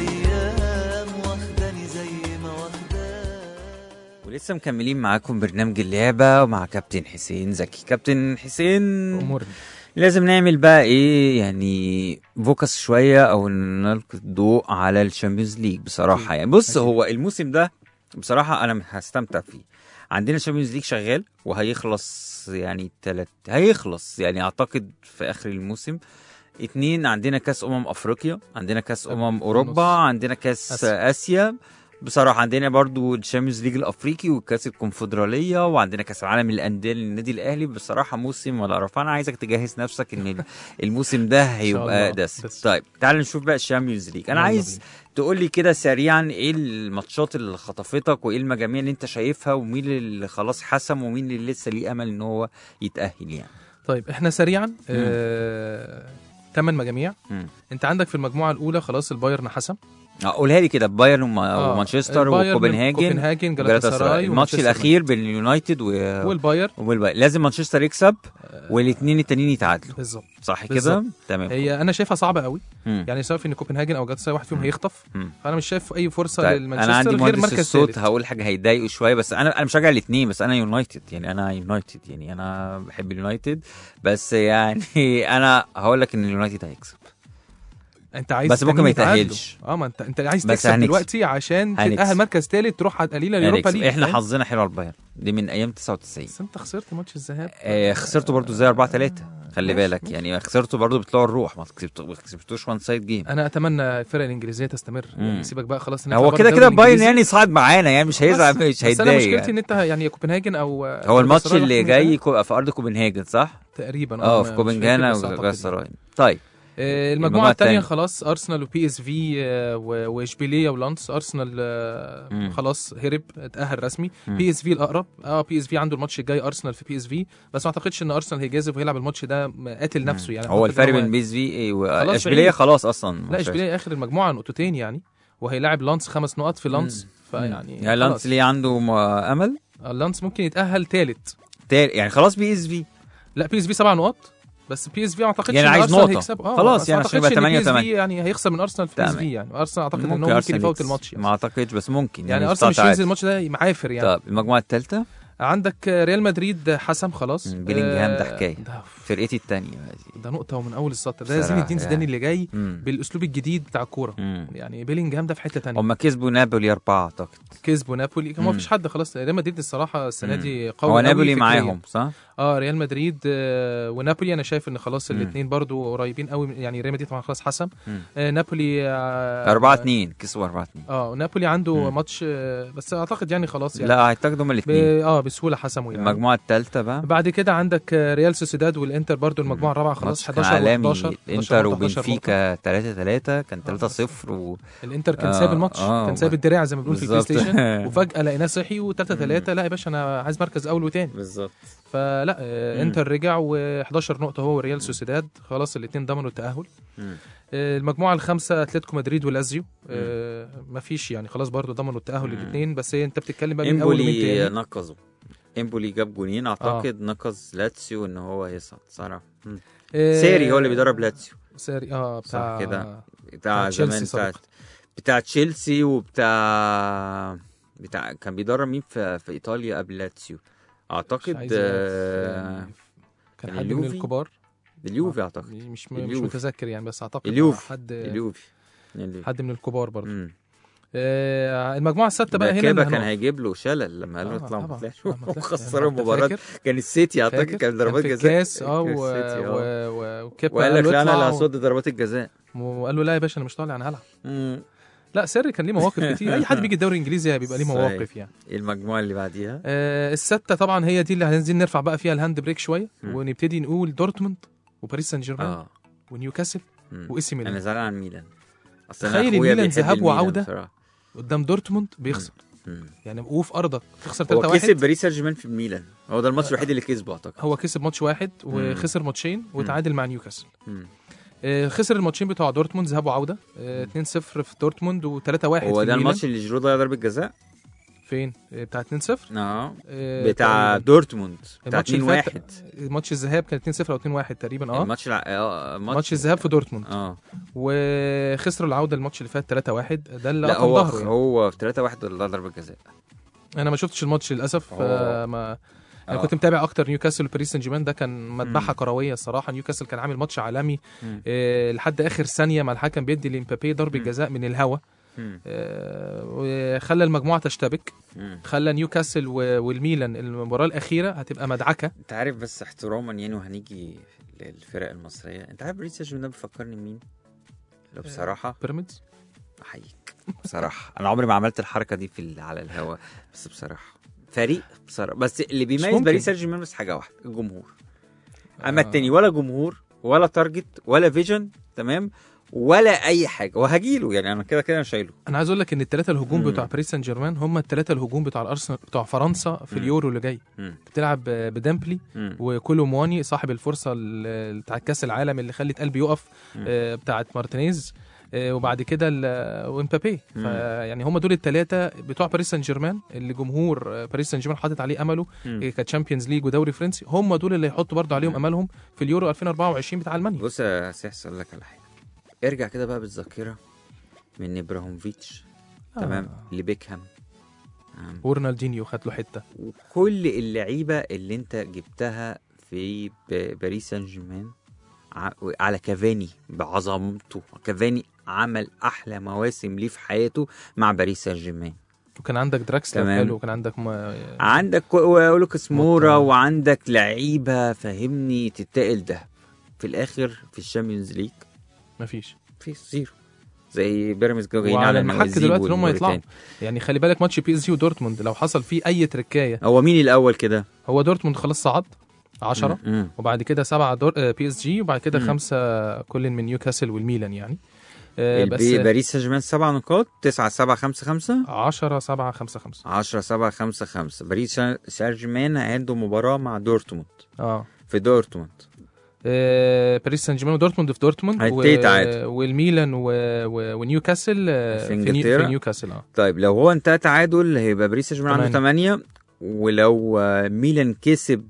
الأيام واخداني زي ما واخداك ولسه مكملين معاكم برنامج اللعبة ومع كابتن حسين زكي كابتن حسين امورنا لازم نعمل بقى ايه يعني فوكس شوية او نلقي الضوء على الشامبيونز ليج بصراحة أكيد. يعني بص أكيد. هو الموسم ده بصراحة انا هستمتع فيه عندنا الشامبيونز ليج شغال وهيخلص يعني تلات هيخلص يعني اعتقد في اخر الموسم اتنين عندنا كاس امم افريقيا عندنا كاس في امم النص. اوروبا عندنا كاس آسيا. اسيا بصراحة عندنا برضو الشامبيونز ليج الافريقي والكاس الكونفدرالية وعندنا كاس العالم للانديه للنادي الاهلي بصراحة موسم ولا رفع انا عايزك تجهز نفسك ان الموسم ده هيبقى الله. دس بس. طيب تعال نشوف بقى الشامبيونز ليج انا يلا عايز بينا. تقول لي كده سريعا ايه الماتشات اللي خطفتك وايه المجاميع اللي انت شايفها ومين اللي خلاص حسم ومين اللي لسه ليه امل ان هو يتاهل يعني طيب احنا سريعا آه... تمن مجاميع مم. انت عندك في المجموعه الاولى خلاص البايرن حسم آه، قولها لي كده بايرن وما- آه، ومانشستر البايرن، وكوبنهاجن كوبنهاجن وجالاتا جالاتا سراي. سراي الماتش ومانشستر الاخير بين اليونايتد و... والبايرن والبايرن لازم مانشستر يكسب والاثنين التانيين يتعادلوا بالظبط صح كده بالظبط. تمام هي انا شايفها صعبه قوي مم. يعني سواء ان كوبنهاجن او جالاتا سراي واحد فيهم هيخطف مم. فانا مش شايف اي فرصه طيب للمانشستر انا عندي غير مهندس مركز الصوت ثالث هقول حاجه هيضايقوا شويه بس انا انا مشجع الاثنين بس انا يونايتد يعني انا يونايتد يعني انا بحب اليونايتد بس يعني انا هقول لك ان اليونايتد هيكسب انت عايز بس ممكن ما التانيين يتعادلوا. يتأهلش. اه ما انت انت عايز بس تكسب هنكسب. دلوقتي عشان هنكسب. تتاهل مركز ثالث تروح على قليله اليوروبا هنكسب. ليج احنا فاهم؟ حظنا حلو على البايرن دي من ايام 99 بس انت خسرت ماتش الذهاب آه خسرتوا برضو زي 4 3 خلي ماشي، بالك ماشي. يعني خسرتوا برضو بطلوع الروح ما كسبتوا- ما كسبتوش وان سايد جيم انا اتمنى الفرق الانجليزيه تستمر مم. يعني سيبك بقى خلاص نطلع هو بره كده الدوري كده باين الإنجليزي. يعني صعد معانا يعني مش هيزعل مش بس انا هيتضايق مشكلتي يعني. ان انت يعني كوبنهاجن او هو الماتش جالاتا سراي اللي واحد جاي منهم كو- في ارض كوبنهاجن صح؟ تقريبا اه ما- في مش كوبنهاجن فاكر بس او أعتقد جالاتا طيب آه، المجموعة المجموعه الثانيه التانية. خلاص ارسنال وبي اس في آه، و- واشبيليه ولانس ارسنال آه، مم. خلاص هرب اتاهل رسمي مم. بي اس في الاقرب اه بي اس في عنده الماتش الجاي ارسنال في بي اس في بس ما اعتقدش ان ارسنال هيجازف ويلعب الماتش ده قاتل نفسه يعني هو أعتقد الفرق إن هو- بين بي اس في خلاص واشبيليه بعيد. خلاص اصلا لا اشبيليه اخر المجموعه نقطتين يعني وهيلاعب لانس خمس نقط في لانس فيعني يعني لانس خلاص. ليه عنده م- امل آه، لانس ممكن يتاهل ثالث تاني يعني خلاص بي اس في لا بي اس في سبع نقط بس بي اس في ما اعتقدش يعني ان عايز ارسنال نقطة. هيكسب اه خلاص بس يعني ما عشان يبقى أعتقدش إن 8 PSV 8. يعني هيخسر من ارسنال في بي اس تمام. في يعني ارسنال اعتقد ان هو ممكن ممكن أرسنال يفوت يكسب. الماتش ما اعتقدش بس ممكن يعني في ارسنال مش بتاع هينزل تعادل. الماتش ده معافر يعني طب المجموعه الثالثه عندك ريال مدريد حسم خلاص مم، بيلينجهام ده آه، حكاية. ده, فرقتي الثانيه ده نقطه ومن اول السطر ده بصراحة زين الدين زيدان يعني. اللي جاي مم. بالاسلوب الجديد بتاع الكوره مم. يعني بيلينجهام ده في حته تانية هم كسبوا نابولي اربعه اعتقد كسبوا نابولي كان ما مم. فيش حد خلاص ريال مدريد الصراحه السنه مم. دي قوي هو قوي نابولي فكرياً. معاهم صح؟ اه ريال مدريد آه ونابولي انا شايف ان خلاص مم. الاثنين برضو قريبين قوي يعني ريال مدريد طبعا خلاص حسم مم. آه نابولي آه 4 2 كسبوا 4 2 اه نابولي عنده مم. ماتش آه بس اعتقد يعني خلاص يعني لا هيتاخدوا هم ب... الاثنين اه بسهوله حسموا يعني المجموعه الثالثه بقى بعد كده عندك آه، ريال سوسيداد والانتر برضو المجموعه الرابعه خلاص ماتش كان 11 عالمي و11 الانتر وبنفيكا 3 3 كان 3 بس. 0 و... الانتر كان آه، ساب الماتش آه، كان ساب الدراع زي ما بنقول في البلاي بالظبط. ستيشن وفجاه لقيناه صحي و3 3 لا يا باشا انا عايز مركز اول وتاني بالظبط فلا آه، مم. انتر رجع و11 نقطه هو وريال سوسيداد خلاص الاثنين ضمنوا التاهل آه، المجموعه الخامسه اتلتيكو مدريد ولازيو آه، مفيش يعني خلاص برضو ضمنوا التاهل مم. الاثنين بس هي انت بتتكلم بقى من اول ومن امبولي تاني نقزوا امبولي جاب جونين اعتقد نقز لاتسيو ان هو يصعد صراحه مم. آه، سيري هو اللي بيدرب لاتسيو ساري اه بتاع صح كده. بتاع بتاع زمان تشيلسي بتاع سابقا. بتاع تشيلسي وبتاع بتاع كان بيدرب مين في, في ايطاليا قبل لاتسيو مش اعتقد عايز آه، يعني كان كان حد من اليوفي؟ الكبار اليوفي اعتقد مش مش اليوفي. متذكر يعني بس اعتقد اليوفي. حد اليوفي اليوفي. حد من الكبار برضه مم. آه المجموعه السادسه بقى هنا باكابا اللي كان هنقف. هيجيب له شلل لما قال له آه، اطلع ما طبعاً. طلعش آه، ما طلعش. وخسروا أنت المباراه فاكر؟ كان السيتي اعتقد فاكر؟ كان ضربات في جزاء الكاس اه كان و... السيتي، آه. و... و... وكيبا وقال لك له لا انا اطلع اللي هصد ضربات الجزاء و- وقال له لا يا باشا انا مش طالع انا هلعب مم. لا سر كان ليه مواقف كتير اي حد بيجي الدوري الانجليزي بيبقى ليه صحيح. مواقف يعني المجموعه اللي بعديها آه السته طبعا هي دي اللي هننزل نرفع بقى فيها الهاند بريك شويه مم. ونبتدي نقول دورتموند وباريس سان جيرمان اه ونيوكاسل مم. واي سي ميلان انا زعلان عن ميلان اصل تخيل أنا أخويا الميلان بيحب ذهاب الميلان وعودة. بصراحة. قدام دورتموند بيخسر مم. يعني وفي ارضك تخسر هو 3 كسب 1 باريس سان جيرمان في الميلان هو ده الماتش الوحيد اللي كسبه اعتقد هو كسب ماتش واحد وخسر ماتشين وتعادل مع نيوكاسل مم. آه، خسر الماتشين بتوع دورتموند ذهاب وعوده آه، 2-0 في دورتموند و3-1 في هو ده الميلان. الماتش اللي جيرو ضيع ضربه جزاء فين آه، بتاع 2-0 اه آه، بتاع تقريباً. دورتموند بتاع الماتش اللي 2 فات 1 ماتش الذهاب كان 2-0 او 2-1 تقريبا اه الماتش الع... اه ماتش الذهاب في دورتموند اه وخسروا العوده الماتش اللي فات 3-1 ده اللي لا قطم هو ظهره يعني. هو في 3 1 ضيع ضربه جزاء انا ما شفتش الماتش للاسف أوه. فما انا آه. كنت متابع اكتر نيوكاسل وباريس سان جيرمان ده كان مذبحه كرويه الصراحه نيوكاسل كان عامل ماتش عالمي مم. آه لحد اخر ثانيه ما الحكم بيدي لامبابي ضربه مم. جزاء من الهوا مم. آه وخلى المجموعه تشتبك مم. خلى نيوكاسل و- والميلان المباراه الاخيره هتبقى مدعكه انت عارف بس احتراما يعني وهنيجي للفرق المصريه انت عارف باريس سان جيرمان ده بيفكرني بمين؟ لو بصراحه بيراميدز احييك بصراحه انا عمري ما عملت الحركه دي في ال- على الهوا بس بصراحه فريق بصراحه بس اللي بيميز ممكن. باريس سان جيرمان بس حاجه واحده الجمهور اما آه. التاني ولا جمهور ولا تارجت ولا فيجن تمام ولا اي حاجه وهجيله يعني انا كده كده أنا شايله انا عايز اقول لك ان الثلاثه الهجوم مم. بتوع باريس سان جيرمان هم الثلاثه الهجوم بتوع الارسنال بتوع فرنسا في مم. اليورو اللي جاي مم. بتلعب بدامبلي مم. وكولو مواني صاحب الفرصه ال- بتاعت كاس العالم اللي خلت قلبي يقف مم. آه، بتاعت مارتينيز آه، وبعد كده ال- ومبابي مم. فيعني هم دول الثلاثه بتوع باريس سان جيرمان اللي جمهور آه، باريس سان جيرمان حاطط عليه امله مم. آه، كتشامبيونز ليج ودوري فرنسي هم دول اللي هيحطوا برضه عليهم مم. املهم في اليورو 2024 بتاع المانيا بص يا سيحس اقول لك على حاجه ارجع كده بقى بالذاكره من ابراهيموفيتش آه. تمام لبيكهام تمام. ورونالدينيو خد له حته وكل اللعيبه اللي انت جبتها في ب- باريس سان جيرمان ع- على كافاني بعظمته كافاني عمل احلى مواسم ليه في حياته مع باريس سان جيرمان وكان عندك دراكسلر تمام. حلو وكان عندك ما... عندك لوكاس مورا مطلع. وعندك لعيبه فهمني تتقل ده في الاخر في الشامبيونز ليج مفيش في زيرو زي بيراميدز جايين وعلى على المحك الموازين دلوقتي ان هم يطلعوا والموريتاني. يعني خلي بالك ماتش بي اس جي ودورتموند لو حصل فيه اي تركايه هو مين الاول كده؟ هو دورتموند خلاص صعد 10 مم. وبعد كده سبعة دور آه، بي اس جي وبعد كده مم. خمسة كل من نيوكاسل والميلان يعني آه، بس البي- باريس سان جيرمان سبع نقاط 9 7 5 5 10 7 5 5 10 7 5 5 باريس سان- سان جيرمان عنده مباراة مع دورتموند اه في دورتموند آه، باريس سان جيرمان ودورتموند في دورتموند هيبتدي تعادل. والميلان و... و... ونيوكاسل آه، في نيو- إنجلترا. في نيوكاسل اه طيب لو هو انتهى تعادل هيبقى باريس سان جيرمان عنده 8 ولو آه، ميلان كسب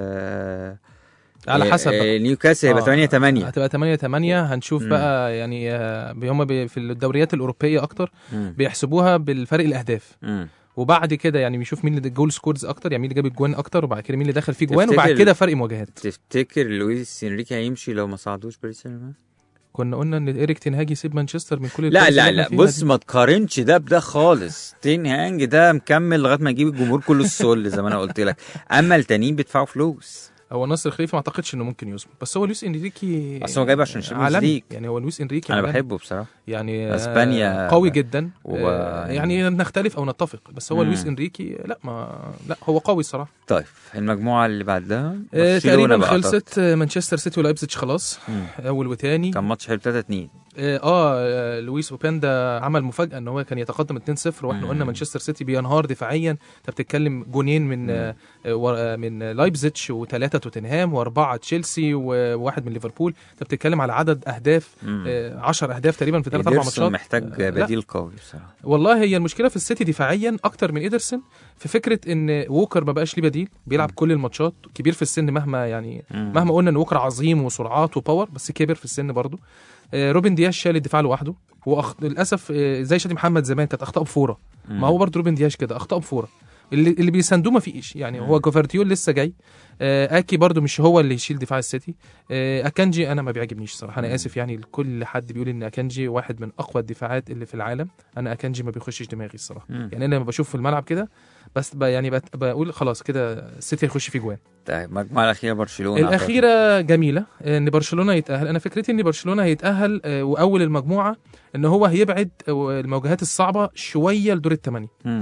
آه، على آه، حسب بقى. آه، نيوكاسل هيبقى آه، 8 8 هتبقى 8 8 هنشوف مم. بقى يعني آه، هم بي- في الدوريات الاوروبيه اكتر بيحسبوها بالفرق الاهداف وبعد كده يعني بيشوف مين اللي الجول سكورز اكتر يعني مين اللي جاب الجوان اكتر وبعد كده مين اللي دخل فيه جوان وبعد تفتكر- كده فرق مواجهات تفتكر لويس انريكي هيمشي لو ما صعدوش باريس سان جيرمان؟ كنا قلنا ان ايريك تنهاجي يسيب مانشستر من كل لا الفرق لا اللي لا احنا فيها بص دي. ما تقارنش ده بده خالص تين هانج ده مكمل لغايه ما يجيب الجمهور كله السول زي ما انا قلت لك اما التانيين بيدفعوا فلوس هو ناصر خليفه ما اعتقدش انه ممكن يصمد بس هو لويس انريكي اصل هو جايبه عشان الشامبيونز عالمي ليج يعني هو لويس انريكي انا عالمي. بحبه بصراحه يعني أسبانيا آه، قوي جدا و- آه، يعني نختلف او نتفق بس هو مم. لويس انريكي لا ما لا هو قوي الصراحه طيب المجموعه اللي بعدها آه، برشلونة تقريبا بقى خلصت آه، مانشستر سيتي ولايبزيج خلاص مم. اول وتاني كان ماتش حلو 3 2 اه آه، لويس اوبندا عمل مفاجاه ان هو كان يتقدم 2-0 واحنا مم. قلنا مانشستر سيتي بينهار دفاعيا انت بتتكلم جونين من آه، آه، ور- آه، من لايبزيتش وثلاثه توتنهام واربعه تشيلسي وواحد من ليفربول انت بتتكلم على عدد اهداف 10 اهداف تقريبا في ثلاث اربع إيدرسون ماتشات محتاج آه، لا. بديل قوي بصراحه والله هي المشكله في السيتي دفاعيا اكتر من ايدرسون في فكره ان ووكر ما بقاش ليه بديل بيلعب كل الماتشات كبير في السن مهما يعني مم. مهما قلنا ان ووكر عظيم وسرعات وباور بس كبر في السن برضه آه، روبن دياش شال الدفاع لوحده وأخ... للاسف آه، زي شادي محمد زمان كانت اخطاء بفوره مم. ما هو برضه روبن دياش كده اخطاء بفوره اللي اللي بيساندوه ما فيش يعني هو جوفرتيول لسه جاي آه، اكي برضو مش هو اللي يشيل دفاع السيتي آه، اكانجي انا ما بيعجبنيش صراحه انا اسف يعني لكل حد بيقول ان اكانجي واحد من اقوى الدفاعات اللي في العالم انا اكانجي ما بيخشش دماغي الصراحه مم. يعني انا لما بشوف في الملعب كده بس ب- يعني بت- بقول خلاص كده السيتي هيخش فيه جوان طيب المجموعه الاخيره برشلونه أعتقد. الاخيره جميله ان برشلونه يتاهل انا فكرتي ان برشلونه هيتاهل آه، واول المجموعه ان هو هيبعد آه، المواجهات الصعبه شويه لدور الثمانيه مم.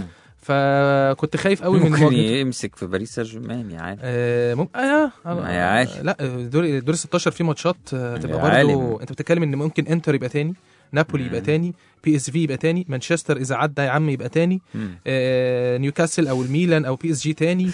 فكنت خايف قوي من ممكن مواجهه يمسك في باريس سان جيرمان يعني آه مم... آه آه ما هي عادي. لا دور دور 16 فيه ماتشات آه تبقى يا برضه عالم. انت بتتكلم ان ممكن انتر يبقى تاني نابولي يبقى مم. تاني بي اس في يبقى تاني مانشستر اذا عدى يا عم يبقى تاني مم. آه نيوكاسل او الميلان او بي اس جي تاني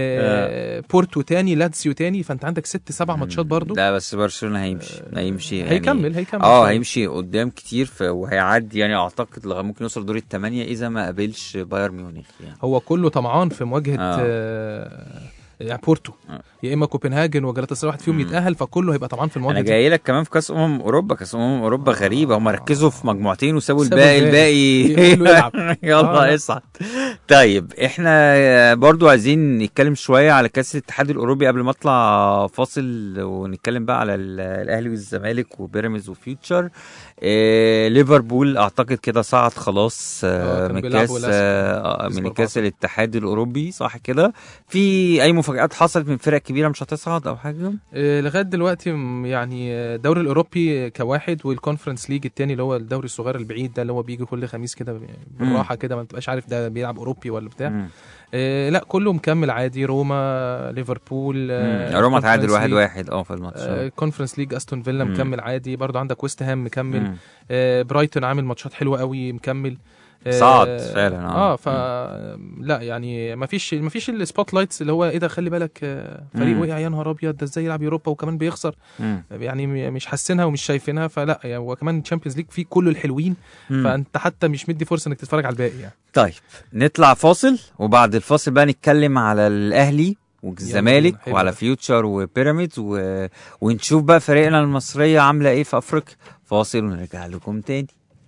آه بورتو تاني لاتسيو تاني فانت عندك ست سبع ماتشات برضه لا بس برشلونه هيمشي هيمشي يعني هيكمل هيكمل اه شوية. هيمشي قدام كتير ف... وهيعدي يعني اعتقد لغايه ممكن يوصل دور الثمانيه اذا ما قابلش بايرن ميونخ يعني هو كله طمعان في مواجهه آه. آه. يعني بورتو آه. يا اما كوبنهاجن وجلاتا واحد فيهم مم. يتاهل فكله هيبقى طمعان في المواجهه انا دي. جاي لك كمان في كاس امم اوروبا كاس امم اوروبا غريبه هم ركزوا في مجموعتين وسابوا سابوا الباقي الباقي. الباقي يقولوا يلعب. يلا آه، لا. اصعد طيب احنا برضو عايزين نتكلم شويه على كاس الاتحاد الاوروبي قبل ما اطلع فاصل ونتكلم بقى على ال- الاهلي والزمالك وبيراميدز وفيوتشر إيه ليفربول اعتقد كده صعد خلاص آه، آه كانوا من بيلعبوا كاس للأسف. آه كسبوا من 4-0. كاس الاتحاد الاوروبي صح كده في اي مفاجات حصلت من فرق كبيره مش هتصعد او حاجه آه، لغايه دلوقتي م- يعني آه، الدوري الاوروبي كواحد والكونفرنس ليج التاني اللي هو الدوري الصغير البعيد ده اللي هو بيجي كل خميس كده ب- بالراحه كده ما تبقاش عارف ده بيلعب اوروبي ولا بتاع مم. آه، لا كله مكمل عادي روما ليفربول مم. روما تعادل الكونفرنس واحد ليج. واحد اه في الماتش آه، كونفرنس ليج استون فيلا مم. مكمل عادي برضو عندك ويست هام مكمل مم. آه، برايتون عامل ماتشات حلوه قوي مكمل آه، صعد فعلا، آه. اه ف لا يعني ما فيش ما فيش السبوت لايتس اللي هو ايه ده خلي بالك آه، فريق مم. وقع يا نهار ابيض ده ازاي يلعب يوروبا وكمان بيخسر مم. يعني م- مش حاسينها ومش شايفينها فلا يعني وكمان تشامبيونز ليج فيه كل الحلوين مم. فانت حتى مش مدي فرصه انك تتفرج على الباقي يعني طيب نطلع فاصل وبعد الفاصل بقى نتكلم على الاهلي والزمالك حلو وعلى ده. فيوتشر وبيراميدز و... ونشوف بقى فريقنا المصريه عامله ايه في افريقيا فاصل ونرجع لكم تاني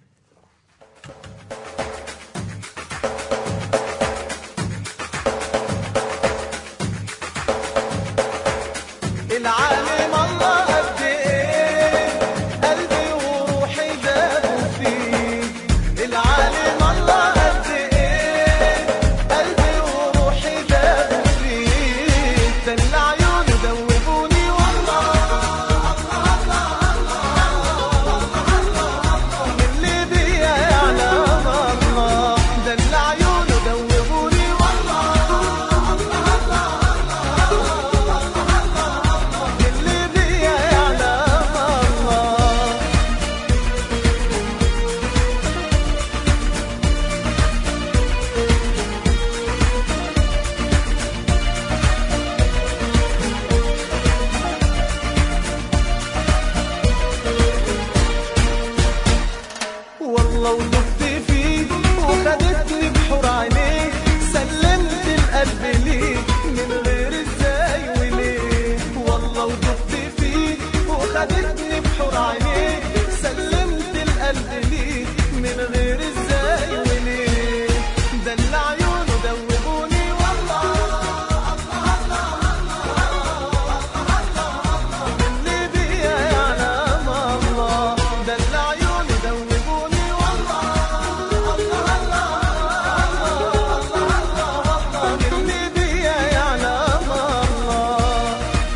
العالم الله قد ايه قلبي وروحي دابوا فيه العالم الله قد ايه قلبي وروحي دابوا فيه دل عيوني دوبوني والله اللي بيا يعلم الله دل عيوني دوبوني والله اللي بيا يعلم الله والله ودفت فيه وخدتني بحور عينيه سلمت القلب ليه من غير ازاي وليه والله ودفت فيه وخدتني بحور عينيه سلمت القلب ليه من غير ازاي وليه دل عيونه دوبوني والله اللي بيا يعلم الله دل عيوني دوبوني والله اللي بيا يعلم الله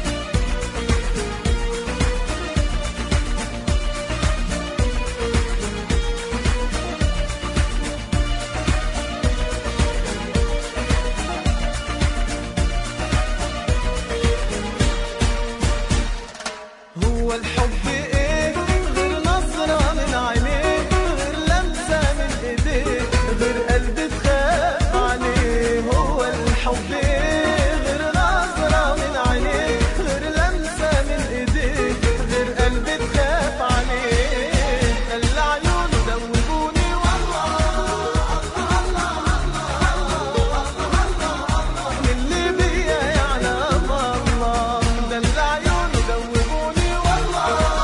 هو الحب ايه غير نظرة من عينيه غير لمسة من ايديه غير قلب تخاف عليه هو الحب ايه غير نظرة من عينيه غير لمسة من ايديه غير قلب تخاف عليه خلى عيونه دوبوني والله اللي بيا يعلم الله دل عيونه دوبوني والله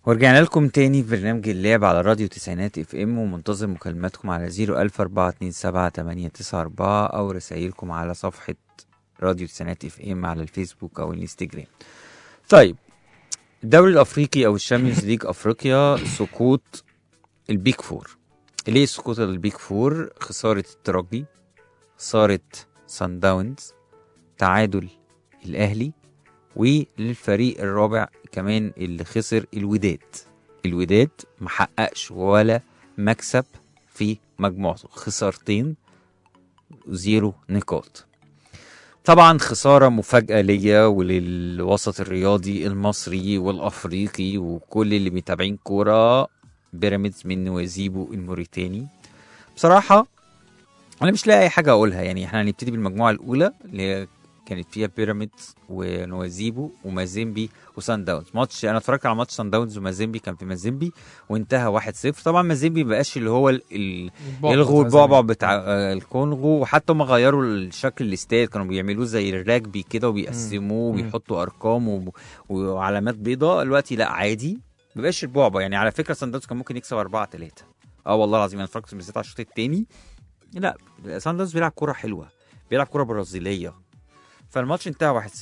ورجعنا لكم تاني في برنامج اللعب على راديو تسعينات اف ام ومنتظر مكالماتكم على 004278994 او رسائلكم على صفحة راديو تسعينات اف ام على الفيسبوك او الانستجرام. طيب الدوري الافريقي او الشامبيونز ليج افريقيا سقوط البيك فور. ليه سقوط البيك فور؟ خسارة الترجي، خسارة سان داونز، تعادل الاهلي وللفريق الرابع كمان اللي خسر الوداد الوداد محققش ولا مكسب في مجموعته خسارتين وزيرو نقاط طبعا خسارة مفاجأة ليا وللوسط الرياضي المصري والأفريقي وكل اللي متابعين كورة بيراميدز من نوازيبو الموريتاني بصراحة أنا مش لاقي أي حاجة أقولها يعني احنا هنبتدي بالمجموعة الأولى اللي هي كانت فيها بيراميدز ونوازيبو ومازيمبي وسان داونز ماتش انا اتفرجت على ماتش سان داونز ومازيمبي كان في مازيمبي وانتهى 1-0 طبعا مازيمبي ما بقاش اللي هو ال- ال- يلغوا البعبع بتاع آه، الكونغو وحتى هم غيروا الشكل الاستاد كانوا بيعملوه زي الراجبي كده وبيقسموه مم. وبيحطوا ارقام و- وعلامات بيضاء دلوقتي لا عادي ما بقاش البعبع يعني على فكره سان داونز كان ممكن يكسب 4 3 اه والله العظيم انا اتفرجت بالذات على الشوط الثاني لا سان داونز بيلعب كوره حلوه بيلعب كوره برازيليه فالماتش انتهى 1-0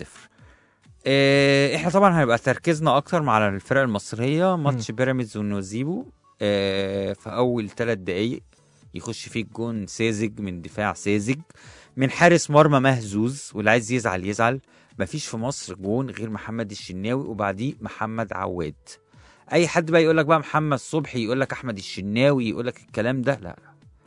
إيه احنا طبعا هيبقى تركيزنا اكتر مع الفرق المصريه ماتش بيراميدز والنوزيبو إيه في اول ثلاث دقايق يخش فيه الجون ساذج من دفاع ساذج من حارس مرمى مهزوز واللي عايز يزعل يزعل مفيش في مصر جون غير محمد الشناوي وبعديه محمد عواد اي حد بقى يقول لك بقى محمد صبحي يقول لك احمد الشناوي يقول لك الكلام ده لا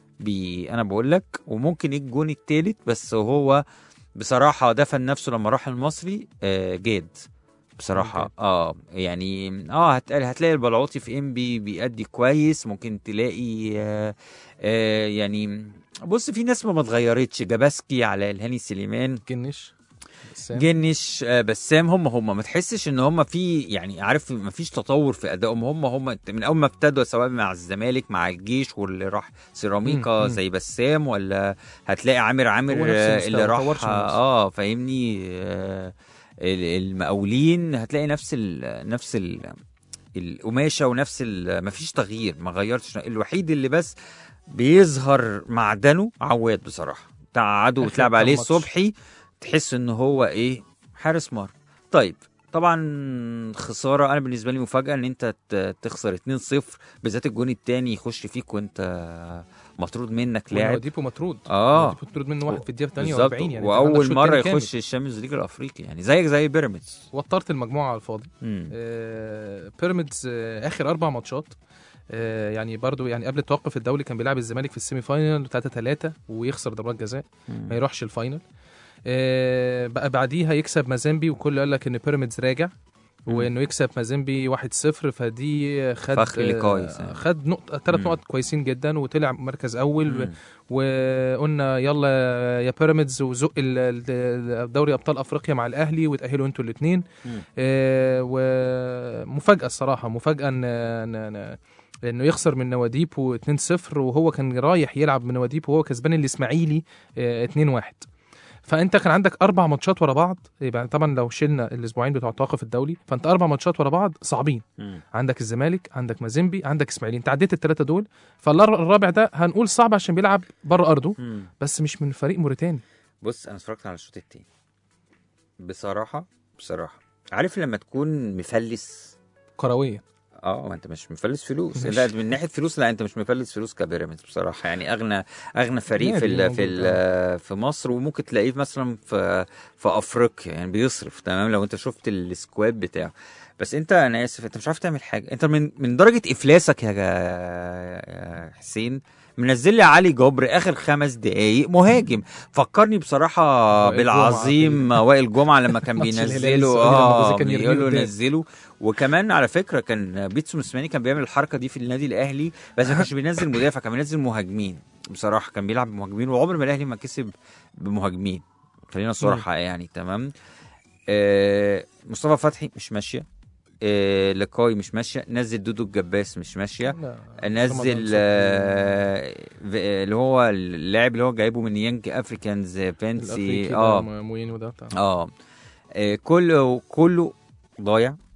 بي انا بقول لك وممكن الجون التالت بس هو بصراحه دفن نفسه لما راح المصري آه، جاد بصراحه جاد. اه يعني اه هتلاقي هتلاقي البلعوطي في ام بي بيأدي كويس ممكن تلاقي آه آه يعني بص في ناس ما اتغيرتش جاباسكي على الهاني سليمان جنش بسام. جنش آه، بسام هم هم ما تحسش ان هم في يعني عارف ما فيش تطور في ادائهم هم هم من اول ما ابتدوا سواء مع الزمالك مع الجيش واللي راح سيراميكا مم، مم. زي بسام ولا هتلاقي عامر عامر هو نفس آه، المستوى، اللي ما راح طورش من نفسه. اه فاهمني آه ال- المقاولين هتلاقي نفس ال نفس ال القماشه ونفس ال- مفيش تغيير ما غيرتش الوحيد اللي بس بيظهر معدنه عواد بصراحه تعادوا آخر وتلعب كام عليه ماتش. الصبحي تحس ان هو ايه حارس مرمى طيب طبعا خساره انا بالنسبه لي مفاجاه ان انت ت- تخسر 2-0 بالذات الجون الثاني يخش فيك وانت مطرود منك لاعب ديبو مطرود اه ديبو مطرود منه واحد في الدقيقه بالظبط 48 يعني أنت عندك واول شوط مره تاني كامل. يخش الشامبيونز ليج الافريقي يعني زيك زي بيراميدز وطرت المجموعه على الفاضي مم. آه، بيراميدز آه، اخر اربع ماتشات آه، يعني برضو يعني قبل التوقف الدولي كان بيلعب الزمالك في السيمي فاينل 3 3 ويخسر ضربات جزاء ما يروحش الفاينل آه، بقى بعديها يكسب مازيمبي وكل قال لك ان بيراميدز راجع وانه يكسب مازيمبي 1-0 فدي خد فخر لكويس آه، يعني. خد نقطه ثلاث مم. نقط كويسين جدا وطلع مركز اول مم. وقلنا يلا يا بيراميدز وزق ال- ال- دوري ابطال افريقيا مع الاهلي وتاهلوا انتوا الاثنين مم. ومفاجاه الصراحه مفاجاه ان ان إن- انه يخسر من نواديبو 2-0 وهو كان رايح يلعب من نواديبو وهو كسبان الاسماعيلي آه، 2-1 فانت كان عندك اربع ماتشات ورا بعض يبقى طبعا لو شلنا الاسبوعين بتوع التوقف الدولي فانت اربع ماتشات ورا بعض صعبين مم. عندك الزمالك عندك مازيمبي عندك اسماعيلي انت عديت الثلاثه دول فالرابع ده هنقول صعب عشان بيلعب بره ارضه مم. بس مش من فريق موريتاني بص انا اتفرجت على الشوط التاني بصراحه بصراحه عارف لما تكون مفلس كرويا اه ما انت مش مفلس فلوس مش- لا من ناحيه فلوس لا انت مش مفلس فلوس كبيراميدز بصراحه يعني اغنى اغنى فريق في نادي ال في موجود، ال في مصر وممكن تلاقيه مثلا في في افريقيا يعني بيصرف تمام لو انت شفت السكواد بتاعه بس انت انا اسف انت مش عارف تعمل حاجه انت من من درجه افلاسك يا جا- يا حسين منزل لي علي جبر اخر خمس دقايق مهاجم فكرني بصراحه وائل بالعظيم وائل جمعه لما كان ماتش الهلال بينزله السعودي لما اه جوزيه كان يرميه بيقول له قدام. نزله وكمان على فكره كان بيتسو موسيماني كان بيعمل الحركه دي في النادي الاهلي بس ما كانش بينزل مدافع كان بينزل مهاجمين بصراحه كان بيلعب بمهاجمين وعمر ما الاهلي ما كسب بمهاجمين خلينا صراحه يعني تمام آه مصطفى فتحي مش ماشيه آه لقاي مش ماشيه نزل دودو الجباس مش ماشيه لا، نزل رمضان آه ف- اللي هو اللاعب اللي هو جايبه من يانج افريكانز فانسي الأفريقي اه ده موينو ده بتاع اه آه، كله كله ضايع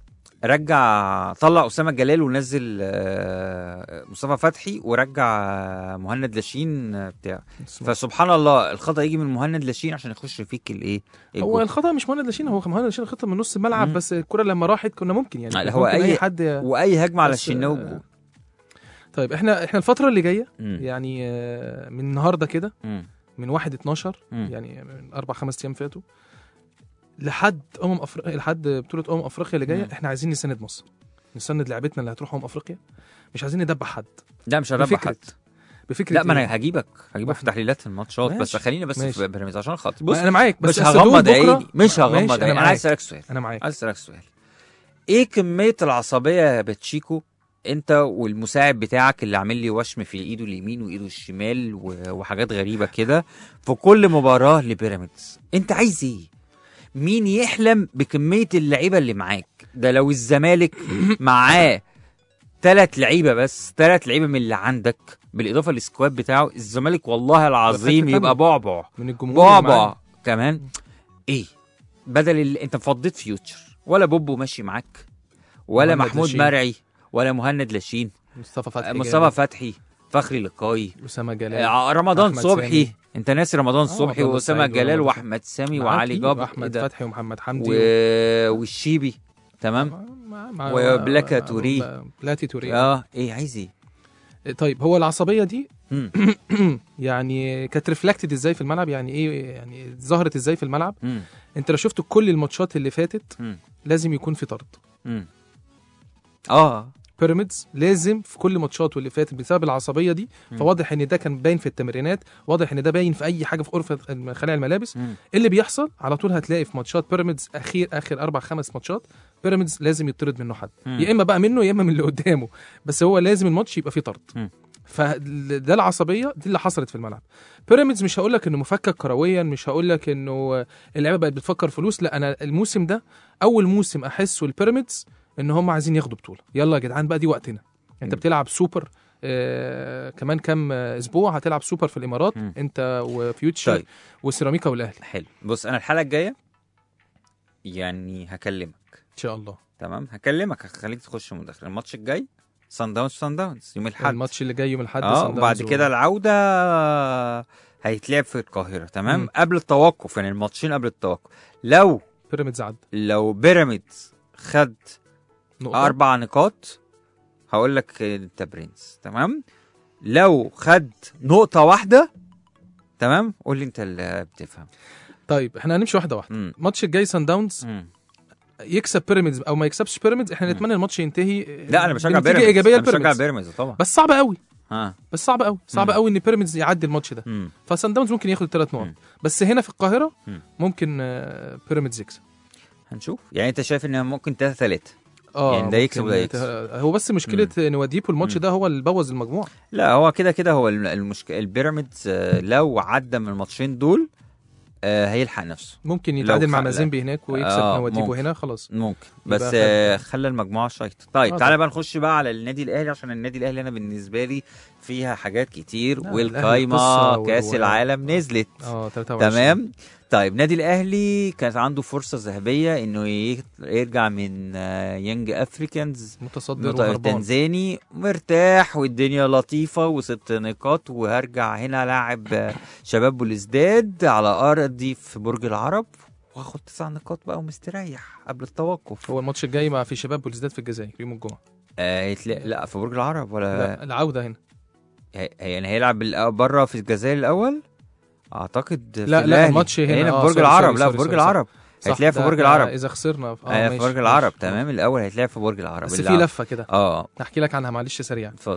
رجع طلع اسامه جلال ونزل آه، مصطفى فتحي ورجع آه، مهند لاشين آه، بتاع فسبحان الله الخطا يجي من مهند لاشين عشان يخش فيك الايه هو الجول. الخطا مش مهند لاشين هو مهند لاشين خطه من نص الملعب مم. بس الكره لما راحت كنا ممكن يعني لا، كان هو ممكن أي- اي حد واي هجمه على بس، الشناوي آه، بجول. طيب احنا احنا الفتره اللي جايه مم. يعني آه، من النهارده كده مم. من 1 12 مم. يعني من اربع خمس ايام فاتوا لحد امم افريقيا لحد بطوله امم افريقيا اللي جايه مم. احنا عايزين نساند مصر نساند لعبتنا اللي هتروح امم افريقيا مش عايزين ندبح حد لا مش هربح بفكرة. حد بفكره لا ما إيه؟ انا هجيبك هجيبك في تحليلات الماتشات بس ماشي. خلينا بس ماشي. في بيراميدز عشان خاطر ما بص انا معاك بس مش أصل دول هغمض بكرة- عيني مش ماشي، هغمض انا عيني انا عايز معاك اسالك سؤال انا معاك عايز اسالك سؤال ايه كميه العصبيه يا باتشيكو انت والمساعد بتاعك اللي عامل لي وشم في ايده اليمين وايده الشمال و- وحاجات غريبه كده في كل مباراه لبيراميدز انت عايز ايه مين يحلم بكميه اللعيبه اللي معاك ده لو الزمالك معاه ثلاث لعيبه بس ثلاث لعيبه من اللي عندك بالاضافه للسكواد بتاعه الزمالك والله العظيم تانية. يبقى بعبع من الجمهور اللي معانا. بابا كمان ايه بدل اللي انت فضيت فيوتشر ولا بوبو ماشي معاك ولا مهند محمود لاشين. مرعي ولا مهند لاشين مصطفى فتحي مصطفى فتحي فخري لقاي اسامه جلال آه، رمضان أحمد صبحي سامي. انت ناسي رمضان آه، صبحي عبد الله واسامه السعيد جلال ورمضان واحمد سامي معاك وعلي إيه؟ جاب واحمد إيه ده؟ فتحي ومحمد حمدي و... والشيبي تمام مع- مع- وبلاكا مع- توريه. بلاتي توريه اه ايه عايز ايه طيب هو العصبيه دي مم. يعني كانت ريفلكتد ازاي في الملعب يعني ايه يعني ظهرت ازاي في الملعب مم. انت لو شفت كل الماتشات اللي فاتت مم. لازم يكون في طرد مم. اه بيراميدز لازم في كل ماتشاته اللي فاتت بسبب العصبيه دي مم. فواضح ان ده كان باين في التمرينات واضح ان ده باين في اي حاجه في غرفه خلع الملابس مم. إيه اللي بيحصل على طول هتلاقي في ماتشات بيراميدز اخير اخر اربع خمس ماتشات بيراميدز لازم يطرد منه حد مم. يا اما بقى منه يا اما من اللي قدامه بس هو لازم الماتش يبقى فيه طرد مم. فده العصبيه دي اللي حصلت في الملعب بيراميدز مش هقول لك انه مفكك كرويا مش هقول لك انه اللعيبه بقت بتفكر فلوس لا انا الموسم ده اول موسم احسه البيراميدز ان هم عايزين ياخدوا بطوله يلا يا جدعان بقى دي وقتنا انت مم. بتلعب سوبر آه كمان كام آه، اسبوع هتلعب سوبر في الامارات مم. انت وفيوتشر طيب وسيراميكا والاهلي حلو بص انا الحلقه الجايه يعني هكلمك ان شاء الله تمام هكلمك هخليك تخش مداخله الماتش الجاي سان داونز سان داونز يوم الاحد الماتش اللي جاي يوم الاحد اه صن وبعد داونز و- كده العوده هيتلعب في القاهره تمام مم. قبل التوقف يعني الماتشين قبل التوقف لو بيراميدز عدى لو بيراميدز خد نقطه اربع نقاط هقول لك انت برنس تمام لو خد نقطه واحده تمام قول لي انت اللي بتفهم طيب احنا هنمشي واحده واحده مم. الماتش الجاي سان داونز مم. يكسب بيراميدز او ما يكسبش بيراميدز احنا مم. نتمنى الماتش ينتهي لا انا بشجع بنتيجه بيراميدز ايجابيه انا بشجع لبيراميدز بيراميدز طبعا بس صعب قوي ها بس صعب قوي صعب مم. قوي ان بيراميدز يعدي الماتش ده مم. فسان داونز ممكن ياخد الثلاث نقط مم. بس هنا في القاهره مم. ممكن آه، بيراميدز يكسب هنشوف يعني انت شايف ان ممكن 3 3 اه يعني ده يكسب ممكن وده يت- يكسب. هو بس مشكله نواديبو الماتش مم. ده هو اللي بوظ المجموعه لا هو كده كده هو الم- المشكله البيراميدز آه، لو عدى من الماتشين دول آه، هيلحق نفسه ممكن لو يتعادل مع خ- مازيمبي هناك ويكسب آه، نواديبو ممكن. هنا خلاص ممكن بس يبقى آه، خلى المجموعه شايطه طيب آه، تعالى طبعا. بقى نخش بقى على النادي الاهلي عشان النادي الاهلي انا بالنسبه لي فيها حاجات كتير لا، والقايمه الأهلي قصة كاس و- العالم نزلت اه 23 تمام طيب نادي الاهلي كانت عنده فرصه ذهبيه انه ي- يرجع من آه، يانج افريكانز متصدر مت- وهربان تنزاني مرتاح والدنيا لطيفه وست نقاط وهرجع هنا لاعب آه، شباب بوليسداد على ارضي في برج العرب واخد تسع نقاط بقى ومستريح قبل التوقف هو الماتش الجاي مع في شباب بوليسداد في الجزائر يوم الجمعه آه يتلا... لا في برج العرب ولا لا العوده هنا هي- يعني هيلعب بالأ- بره في الجزائر الاول اعتقد في لا، لا، الأهلي. الماتش هنا. هنا آه، في برج سوري، العرب سوري، لا في سوري، برج سوري، العرب صح، هيتلعب في ده- برج ده العرب اذا خسرنا اه, آه في ماشي، برج العرب ماشي. تمام الاول هيتلعب في برج العرب بس في اللعب. لفه كده اه هحكي لك عنها معلش سريعا اتفضل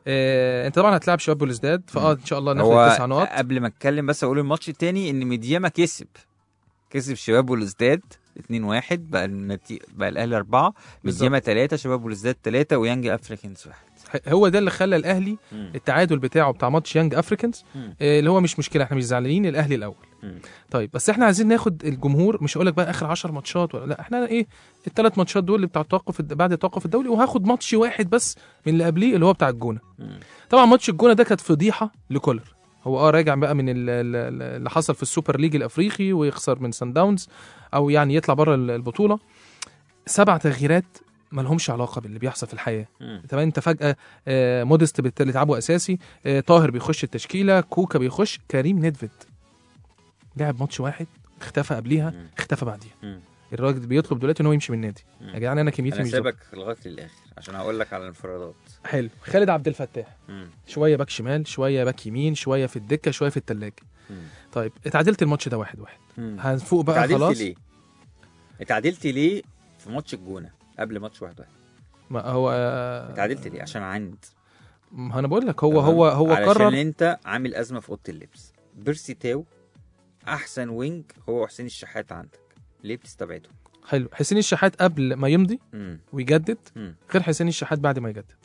آه، انت طبعا هتلاعب شباب بوليسداد فاه ان شاء الله ناخد هو تسع نقط قبل ما اتكلم بس اقول الماتش التاني ان ميدياما كسب كسب شباب والازداد 2 1 بقى النتي... بقى الاهلي 4 ميدياما 3 شباب والازداد 3 ويانج افريكانز 1 هو ده اللي خلى الاهلي التعادل بتاعه بتاع ماتش يانج افريكانز مم. آه، اللي هو مش مشكله احنا مش زعلانين الاهلي الاول مم. طيب بس احنا عايزين ناخد الجمهور مش هقول لك بقى اخر 10 ماتشات ولا لا احنا ايه الثلاث ماتشات دول اللي بتاع التوقف الد- بعد التوقف الدولي وهاخد ماتش واحد بس من اللي قبليه اللي هو بتاع الجونه مم. طبعا ماتش الجونه ده كانت فضيحه لكولر هو اه راجع بقى من ال- ال- ال- اللي حصل في السوبر ليج الافريقي ويخسر من سان داونز او يعني يطلع بره ال- البطوله سبع تغييرات ما لهمش علاقه باللي بيحصل في الحياه مم. تمام انت فجاه آه، مودست بتلعبه اساسي آه، طاهر بيخش التشكيله كوكا بيخش كريم نيدفيد لعب ماتش واحد اختفى قبليها مم. اختفى بعديها مم. الراجل بيطلب دلوقتي ان هو يمشي من النادي مم. يا جدعان انا كميتي انا مش ظابطة. سايبك لغايه للاخر عشان هقول لك على الانفرادات حلو خالد عبد الفتاح مم. شويه باك شمال شويه باك يمين شويه في الدكه شويه في الثلاجه مم. طيب اتعادلت الماتش ده واحد واحد مم. هنفوق بقى اتعادلت خلاص ليه؟ اتعادلت ليه في ماتش الجونه قبل ماتش واحد واحد ما هو آه، اتعادلت ليه عشان عند ما انا بقول لك هو تمام؟ هو هو علشان قرر انت عامل ازمه في اوضه اللبس بيرسي تاو احسن وينج هو وحسين الشحات عندك ليه بتستبعده؟ حلو حسين الشحات قبل ما يمضي مم. ويجدد مم. غير حسين الشحات بعد ما يجدد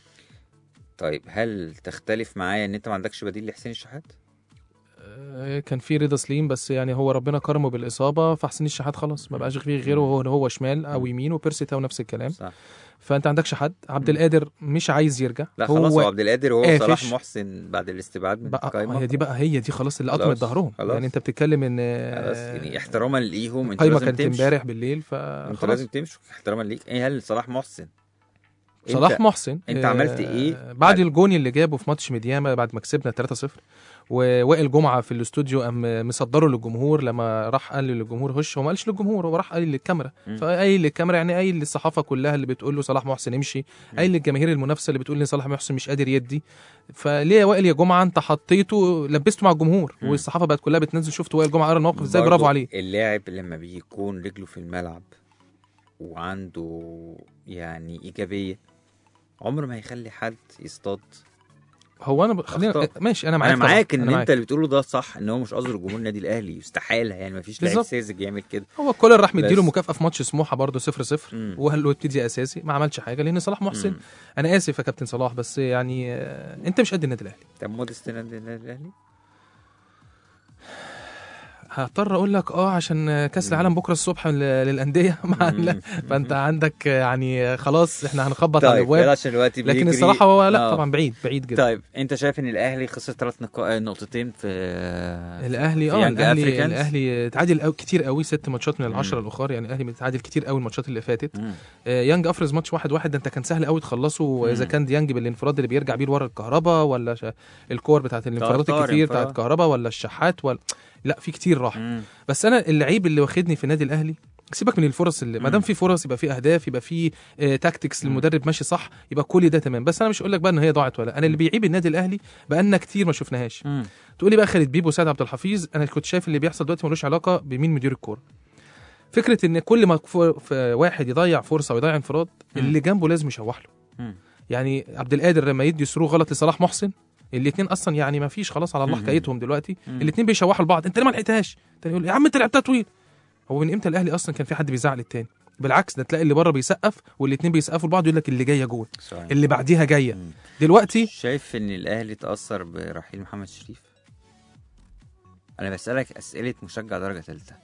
طيب هل تختلف معايا ان انت ما عندكش بديل لحسين الشحات؟ آه، كان في رضا سليم بس يعني هو ربنا كرمه بالاصابه فحسين الشحات خلاص ما بقاش فيه غيره هو هو شمال او يمين وبيرسي تاو نفس الكلام صح فانت عندكش حد عبد القادر مش عايز يرجع لا خلاص هو عبد القادر وهو قافش. صلاح محسن بعد الاستبعاد من بقى القايمه هي دي بقى هي دي خلاص اللي خلاص، اطمت ظهرهم خلاص. يعني انت بتتكلم ان خلاص يعني احتراما ليهم انت القايمه لازم كانت تمشي امبارح بالليل ف انت خلاص. لازم تمشي احتراما ليك ايه هل صلاح محسن صلاح انت- محسن انت آه، عملت ايه بعد بعد- الجون اللي جابه في ماتش ميدياما بعد ما كسبنا 3-0 ووائل جمعه في الاستوديو قام مصدره للجمهور لما راح قال للجمهور هش هو ما قالش للجمهور هو راح قال للكاميرا مم. فقايل للكاميرا يعني قايل للصحافه كلها اللي بتقول له صلاح محسن امشي قايل للجماهير المنافسه اللي بتقول ان صلاح محسن مش قادر يدي فليه يا وائل يا جمعه انت حطيته لبسته مع الجمهور مم. والصحافه بقت كلها بتنزل شفت وائل جمعه قرا الموقف ازاي برضو برافو عليه اللاعب لما بيكون رجله في الملعب وعنده يعني ايجابيه عمره ما هيخلي حد يصطاد هو انا ب... خلينا أخطاء. ماشي انا معاك انا طبعاً. معاك ان أنا انت اللي بتقوله ده صح ان هو مش قصده جمهور النادي الاهلي استحاله يعني ما فيش لاعب بالظبط. ساذج يعمل كده هو كولر راح مديله بس. مكافاه في ماتش سموحه برضه 0 0 مم. وقال له ابتدي اساسي ما عملش حاجه لان صلاح محسن مم. انا اسف يا كابتن صلاح بس يعني آه، انت مش قد النادي الاهلي طب مودست النادي الاهلي هضطر اقول لك اه عشان كاس العالم بكره الصبح ل- للانديه مع مم. ال- فانت عندك يعني خلاص احنا هنخبط على طيب يلا الابواب عشان الوقت لكن بيجري. الصراحه هو لا آه. طبعا بعيد بعيد جدا طيب انت شايف ان الاهلي خسر ثلاث نقا... نقطتين في الاهلي في اه يانج الاهلي أفريكانز؟ الاهلي تعادل قوي كتير قوي ست ماتشات من العشره مم. الاخر يعني الاهلي متعادل كتير قوي الماتشات اللي فاتت مم. آه، يانج افرز ماتش واحد واحد ده انت كان سهل قوي تخلصه اذا مم. كان ديانج بالانفراد اللي بيرجع بيه لورا الكهرباء ولا ش... الكور بتاعت الانفرادات طاهر الكتير انفراد. بتاعت كهرباء ولا الشحات ولا لا في كتير راح مم. بس انا اللعيب اللي واخدني في النادي الاهلي سيبك من الفرص اللي ما مم. دام في فرص يبقى في اهداف يبقى في آه تاكتكس مم. للمدرب ماشي صح يبقى كل ده تمام بس انا مش اقول لك بقى ان هي ضاعت ولا انا اللي بيعيب النادي الاهلي بقالنا كتير ما شفناهاش مم. تقول لي بقى خالد بيبو وسيد عبد الحفيظ انا كنت شايف اللي بيحصل دلوقتي ملوش علاقه بمين مدير الكوره فكره ان كل ما ف- ف- واحد يضيع فرصه ويضيع انفراد مم. اللي جنبه لازم يشوح له مم. يعني عبد القادر لما يدي ثرو غلط لصلاح محسن الاثنين اصلا يعني ما فيش خلاص على الله مم. حكايتهم دلوقتي مم. الاثنين بيشوحوا لبعض انت ليه ما لحقتهاش تاني يقول يا عم انت لعبتها طويل هو من امتى الاهلي اصلا كان في حد بيزعل التاني بالعكس ده تلاقي اللي بره بيسقف والاثنين بيسقفوا لبعض يقول لك اللي جايه جول صحيح. اللي بعديها جايه مم. دلوقتي شايف ان الاهلي تاثر برحيل محمد شريف انا بسالك اسئله مشجع درجه ثالثه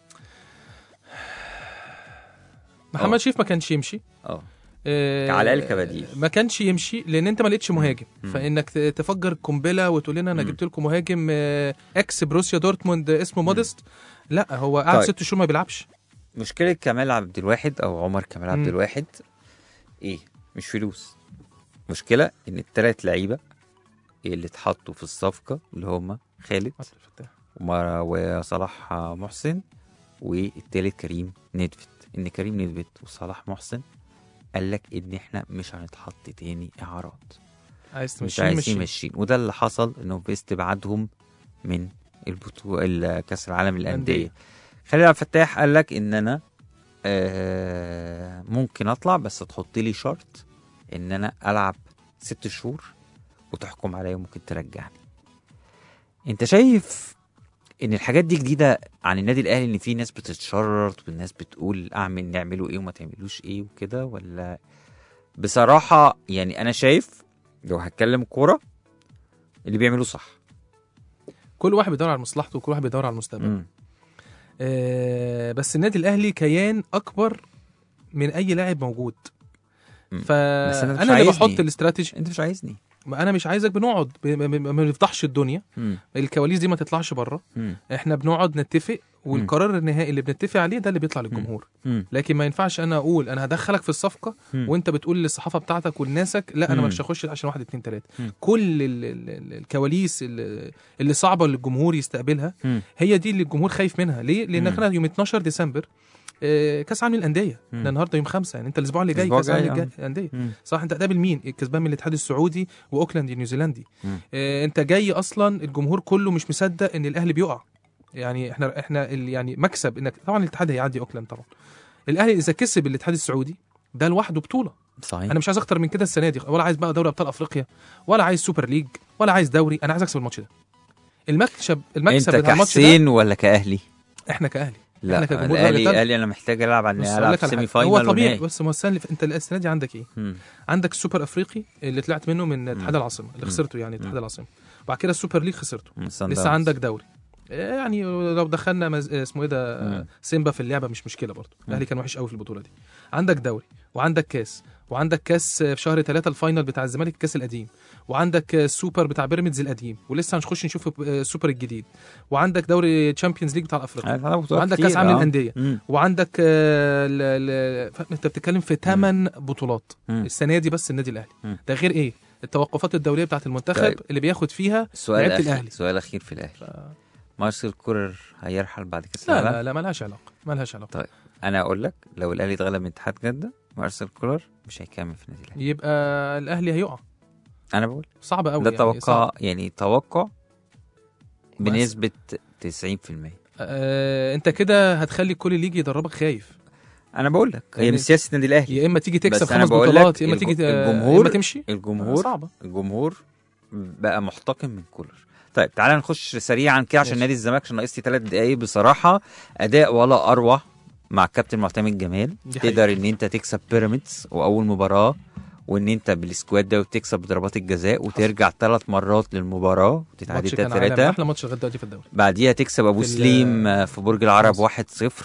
محمد آه. شريف ما كانش يمشي اه آه، على الأقل كبديل. ما كانش يمشي لان انت ما لقيتش مهاجم مم. فانك ت- تفجر قنبله وتقول لنا انا مم. جبت لكم مهاجم آه، اكس بروسيا دورتموند اسمه مودست لا هو قعد طيب. ست شهور ما بيلعبش مشكله كمال عبد الواحد او عمر كمال عبد مم. الواحد ايه مش فلوس مشكله ان الثلاث لعيبه اللي اتحطوا في الصفقه اللي هم خالد عبد الفتاح. ومر- وصلاح محسن والتالت كريم ندفت ان كريم ندفت وصلاح محسن قال لك ان احنا مش هنتحط تاني اعارات عايز مش تمشي عايزين مشي ماشيين وده اللي حصل انه في استبعادهم من البطوله كاس العالم للانديه الأندية. خالد عبد الفتاح قال لك ان انا آه ممكن اطلع بس تحط لي شرط ان انا العب ست شهور وتحكم عليا وممكن ترجعني انت شايف ان الحاجات دي جديده عن النادي الاهلي ان في ناس بتتشرط والناس بتقول اعمل نعمله ايه وما تعملوش ايه وكده ولا بصراحه يعني انا شايف لو هتكلم كوره اللي بيعملوه صح كل واحد بيدور على مصلحته وكل واحد بيدور على المستقبل مم. آه بس النادي الاهلي كيان اكبر من اي لاعب موجود مم. بس فانا أنا مش اللي عايزني. بحط الاستراتيجي انت مش عايزني ما انا مش عايزك بنقعد ب- ب- ب- ما نفضحش الدنيا مم. الكواليس دي ما تطلعش بره مم. احنا بنقعد نتفق والقرار النهائي اللي بنتفق عليه ده اللي بيطلع للجمهور مم. لكن ما ينفعش انا اقول انا هدخلك في الصفقه مم. وانت بتقول للصحافه بتاعتك ولناسك لا انا مم. مش هخش عشان واحد اتنين تلاته مم. كل ال ال ال الكواليس اللي, اللي صعبه للجمهور يستقبلها مم. هي دي اللي الجمهور خايف منها ليه؟ لان مم. احنا يوم 12 ديسمبر آه، كاس عالم الانديه مم. احنا النهارده يوم خمسة يعني انت الاسبوع اللي جاي الأسبوع كاس عالم جاي، آه. الجاي- الانديه مم. صح انت هتقابل مين الكسبان من الاتحاد السعودي واوكلاند النيوزيلندي مم. اه انت جاي اصلا الجمهور كله مش مصدق ان الاهلي بيقع يعني احنا احنا ال- يعني مكسب انك طبعا الاتحاد هيعدي اوكلاند طبعا الاهلي اذا كسب الاتحاد السعودي ده لوحده بطوله صحيح انا مش عايز اكتر من كده السنه دي ولا عايز بقى دوري ابطال افريقيا ولا عايز سوبر ليج ولا عايز دوري انا عايز اكسب الماتش ده المكسب المكسب انت بتاع الماتش ده كحسين ولا كاهلي؟ احنا كاهلي لا احنا كجمهور الاهلي درجة تالتة. الاهلي انا محتاج العب على بص اني أقول العب لك على سيمي حاجة. هو فاينل طبيعي ونهائي بس ما السنه اللي ف- انت السنه دي عندك ايه؟ مم. عندك السوبر افريقي اللي طلعت منه من اتحاد العاصمه اللي خسرته يعني اتحاد العاصمه بعد كده السوبر ليج خسرته مم. صن لسه داونز. عندك دوري إيه يعني لو دخلنا مز... اسمه ايه ده مم. سيمبا في اللعبه مش مشكله برضه الاهلي كان وحش قوي في البطوله دي عندك دوري وعندك كاس وعندك كاس في شهر ثلاثة الفاينل بتاع الزمالك الكاس القديم وعندك السوبر بتاع بيراميدز القديم ولسه هنخش نشوف السوبر الجديد وعندك دوري تشامبيونز ليج بتاع الافريقيا أنا بطولات وعندك كتير، كاس عالم آه. الانديه مم. وعندك آه، ال- ال- ف- انت بتتكلم في 8 بطولات مم. السنه دي بس النادي الاهلي مم. ده غير ايه التوقفات الدوليه بتاعت المنتخب طيب. اللي بياخد فيها سؤال لعيبه اخير الاهلي سؤال اخير في الاهلي مارسيل كولر هيرحل بعد كاس لا العالم لا لا مالهاش علاقه مالهاش علاقه طيب انا اقول لك لو الاهلي اتغلب من اتحاد جده مارسيل كولر مش هيكمل في النادي الاهلي يبقى الاهلي هيقع انا بقول صعب قوي ده يعني توقع صعب. يعني توقع بنسبه 90% آه انت كده هتخلي كل ليج يدربك خايف انا بقول لك هي يعني مش سياسه النادي الاهلي يا اما تيجي تكسب بس أنا خمس بقول لك بطولات يا اما الج- تيجي آه، يا الجمهور- اما تمشي الجمهور صعبه الجمهور بقى محتقن من كولر طيب تعالى نخش سريعا كده عشان ماشي. نادي الزمالك عشان ناقص لي ثلاث دقايق بصراحه اداء ولا اروع مع الكابتن معتمد جمال دي تقدر ان انت تكسب بيراميدز واول مباراه وان انت بالسكواد ده وتكسب بضربات الجزاء وترجع ثلاث مرات للمباراه وتتعادل ماتش كان 3 عالمي 3 احلى ماتش لغايه دلوقتي في الدوري بعديها تكسب ابو في ال- سليم آه، في برج العرب مصر. 1-0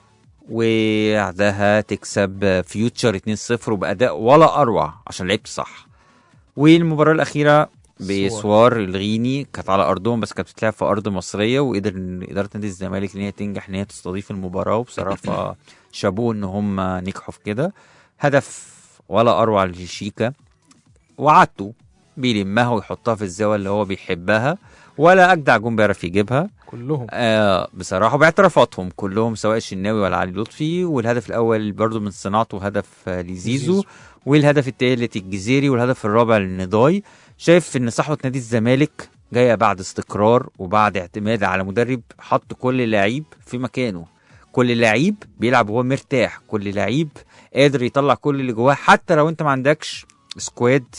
وبعدها تكسب آه، فيوتشر 2-0 وباداء ولا اروع عشان لعبت صح والمباراه الاخيره بسوار الغيني كانت على ارضهم بس كانت بتتلعب في ارض مصريه وقدر إن اداره نادي الزمالك ان هي تنجح ان هي تستضيف المباراه وبصراحه شابوه ان هم نجحوا في كده هدف ولا اروع لشيكا وعدته بيلمها ويحطها في الزاويه اللي هو بيحبها ولا اجدع جون بيعرف يجيبها كلهم آه بصراحه باعترافاتهم كلهم سواء الشناوي ولا علي لطفي والهدف الاول برضو من صناعته هدف آه لزيزو زيزو. والهدف الثالث الجزيري والهدف الرابع للنضاي شايف ان صحوه نادي الزمالك جايه بعد استقرار وبعد اعتماد على مدرب حط كل لعيب في مكانه كل لعيب بيلعب وهو مرتاح كل لعيب قادر يطلع كل اللي جواه حتى لو انت ما عندكش سكواد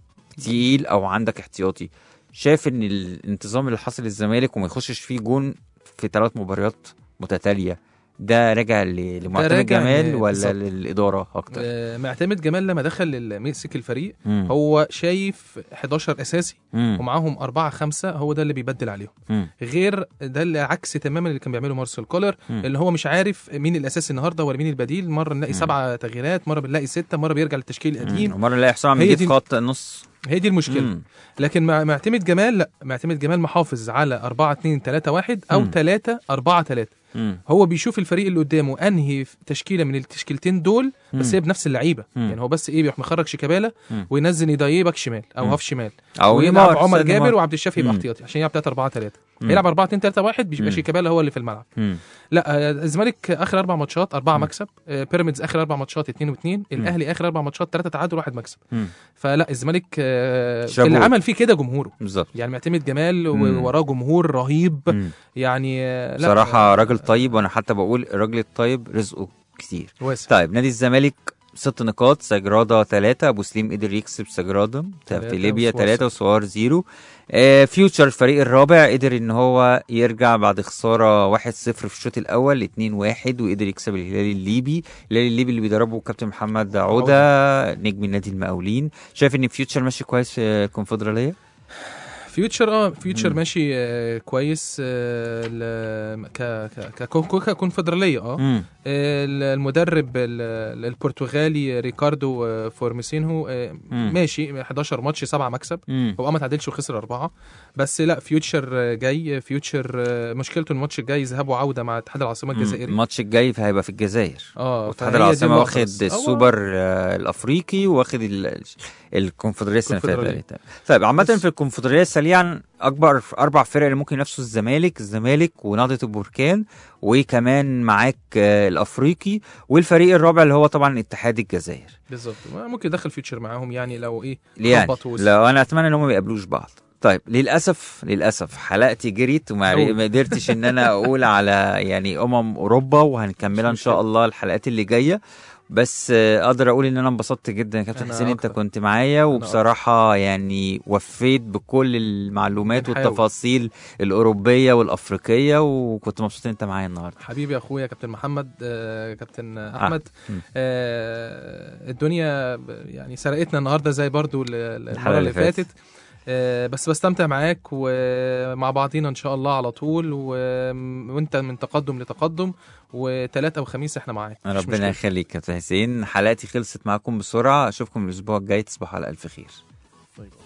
تقيل او عندك احتياطي شايف ان الانتظام اللي حصل للزمالك وما يخشش فيه جون في ثلاث مباريات متتاليه ده راجع ل- لمعتمد راجع جمال ل- ولا بالظبط. للاداره اكتر آه، معتمد جمال لما دخل ال- مسك الفريق مم. هو شايف 11 اساسي مم. ومعاهم أربعة خمسة هو ده اللي بيبدل عليهم مم. غير ده اللي عكس تماما اللي كان بيعمله مارسيل كولر مم. اللي هو مش عارف مين الاساسي النهارده ولا مين البديل مره نلاقي مم. سبعه تغييرات مره بنلاقي سته مره بيرجع للتشكيل القديم ومره نلاقي حسام هي عميد دي- في خط النص هي دي المشكله مم. لكن مع معتمد جمال لا معتمد جمال محافظ على 4 2 3 1 او مم. 3 4 3 مم. هو بيشوف الفريق اللي قدامه انهي تشكيله من التشكيلتين دول بس مم. هي بنفس اللعيبه مم. يعني هو بس ايه بيروح مخرج شيكابالا مم. وينزل يضاييه باك شمال او مم. هاف شمال او ويلعب يمار عمر سيد جابر يمار. وعبد الشافي يبقى مم. احتياطي عشان يلعب 3 4 3 مم. يلعب 4 2 3 1 بيبقى مم. شيكابالا هو اللي في الملعب مم. لا آه، الزمالك اخر اربع ماتشات اربعه مم. مكسب آه، بيراميدز اخر اربع ماتشات 2 و2 الاهلي اخر اربع ماتشات ثلاثه تعادل واحد مكسب مم. فلا الزمالك آه، شابوه. اللي عمل فيه كده جمهوره بالظبط يعني معتمد جمال مم. ووراه جمهور رهيب مم. يعني آه، لا بصراحه آه، راجل طيب وانا حتى بقول الراجل الطيب رزقه كتير واسع طيب نادي الزمالك ست نقاط سجرادا ثلاثة أبو سليم قدر يكسب سجرادا في تلاتة ليبيا وسوار ثلاثة وسوار زيرو آه فيوتشر الفريق الرابع قدر إن هو يرجع بعد خسارة 1-0 في الشوط الأول 2-1 وقدر يكسب الهلال الليبي الهلال الليبي اللي بيدربه كابتن محمد عودة نجم النادي المقاولين شايف إن فيوتشر ماشي كويس في الكونفدرالية؟ فيوتشر اه فيوتشر مم. ماشي آه كويس آه ل- ك ك ك- ك- ككونفدراليه اه مم. ال- المدرب ال- البرتغالي ريكاردو آه، فورميسينهو آه، مم. ماشي 11 ماتش 7 مكسب مم. هو اه ما تعادلش وخسر اربعه بس لا فيوتشر آه، جاي فيوتشر آه، مشكلته الماتش الجاي ذهاب وعوده مع اتحاد العاصمه الجزائري الماتش الجاي هيبقى في الجزائر اه واتحاد فهي دي العاصمه النقطة واخد بس. هو- السوبر آه، الافريقي واخد ال- الكونفدراليه السنه اللي الكونفدرالية. فاتت طيب عامه بس- في الكونفدراليه سريعا اكبر اربع فرق اللي ممكن ينافسوا الزمالك الزمالك ونهضه البركان وكمان معاك آه، الافريقي والفريق الرابع اللي هو طبعا اتحاد الجزائر بالظبط ممكن يدخل فيوتشر معاهم يعني لو ايه يعني خبطوا وس- لو انا اتمنى ان هم ما يقابلوش بعض طيب للاسف للاسف حلقتي جريت وما أوه. ما قدرتش ان انا اقول على يعني امم اوروبا وهنكملها ان شاء مشكلة. الله الحلقات اللي جايه بس آه، اقدر اقول ان انا انبسطت جدا يا كابتن أنا حسين انت أكتر. كنت معايا وبصراحه يعني وفيت بكل المعلومات بنحاول. والتفاصيل الاوروبيه والافريقيه وكنت مبسوط ان انت معايا النهارده حبيبي يا اخويا كابتن محمد آه كابتن احمد مم. آه الدنيا ب- يعني سرقتنا النهارده زي برضو ال- ال- الحلقة المره اللي اللي فاتت. فاتت آه بس بستمتع معاك ومع بعضينا ان شاء الله على طول و... وانت من تقدم لتقدم وثلاثة وخميس احنا معاك مفيش ربنا مشكلة. يخليك كابتن حسين حلقتي خلصت معاكم بسرعه اشوفكم الاسبوع الجاي تصبحوا على الف خير طيب.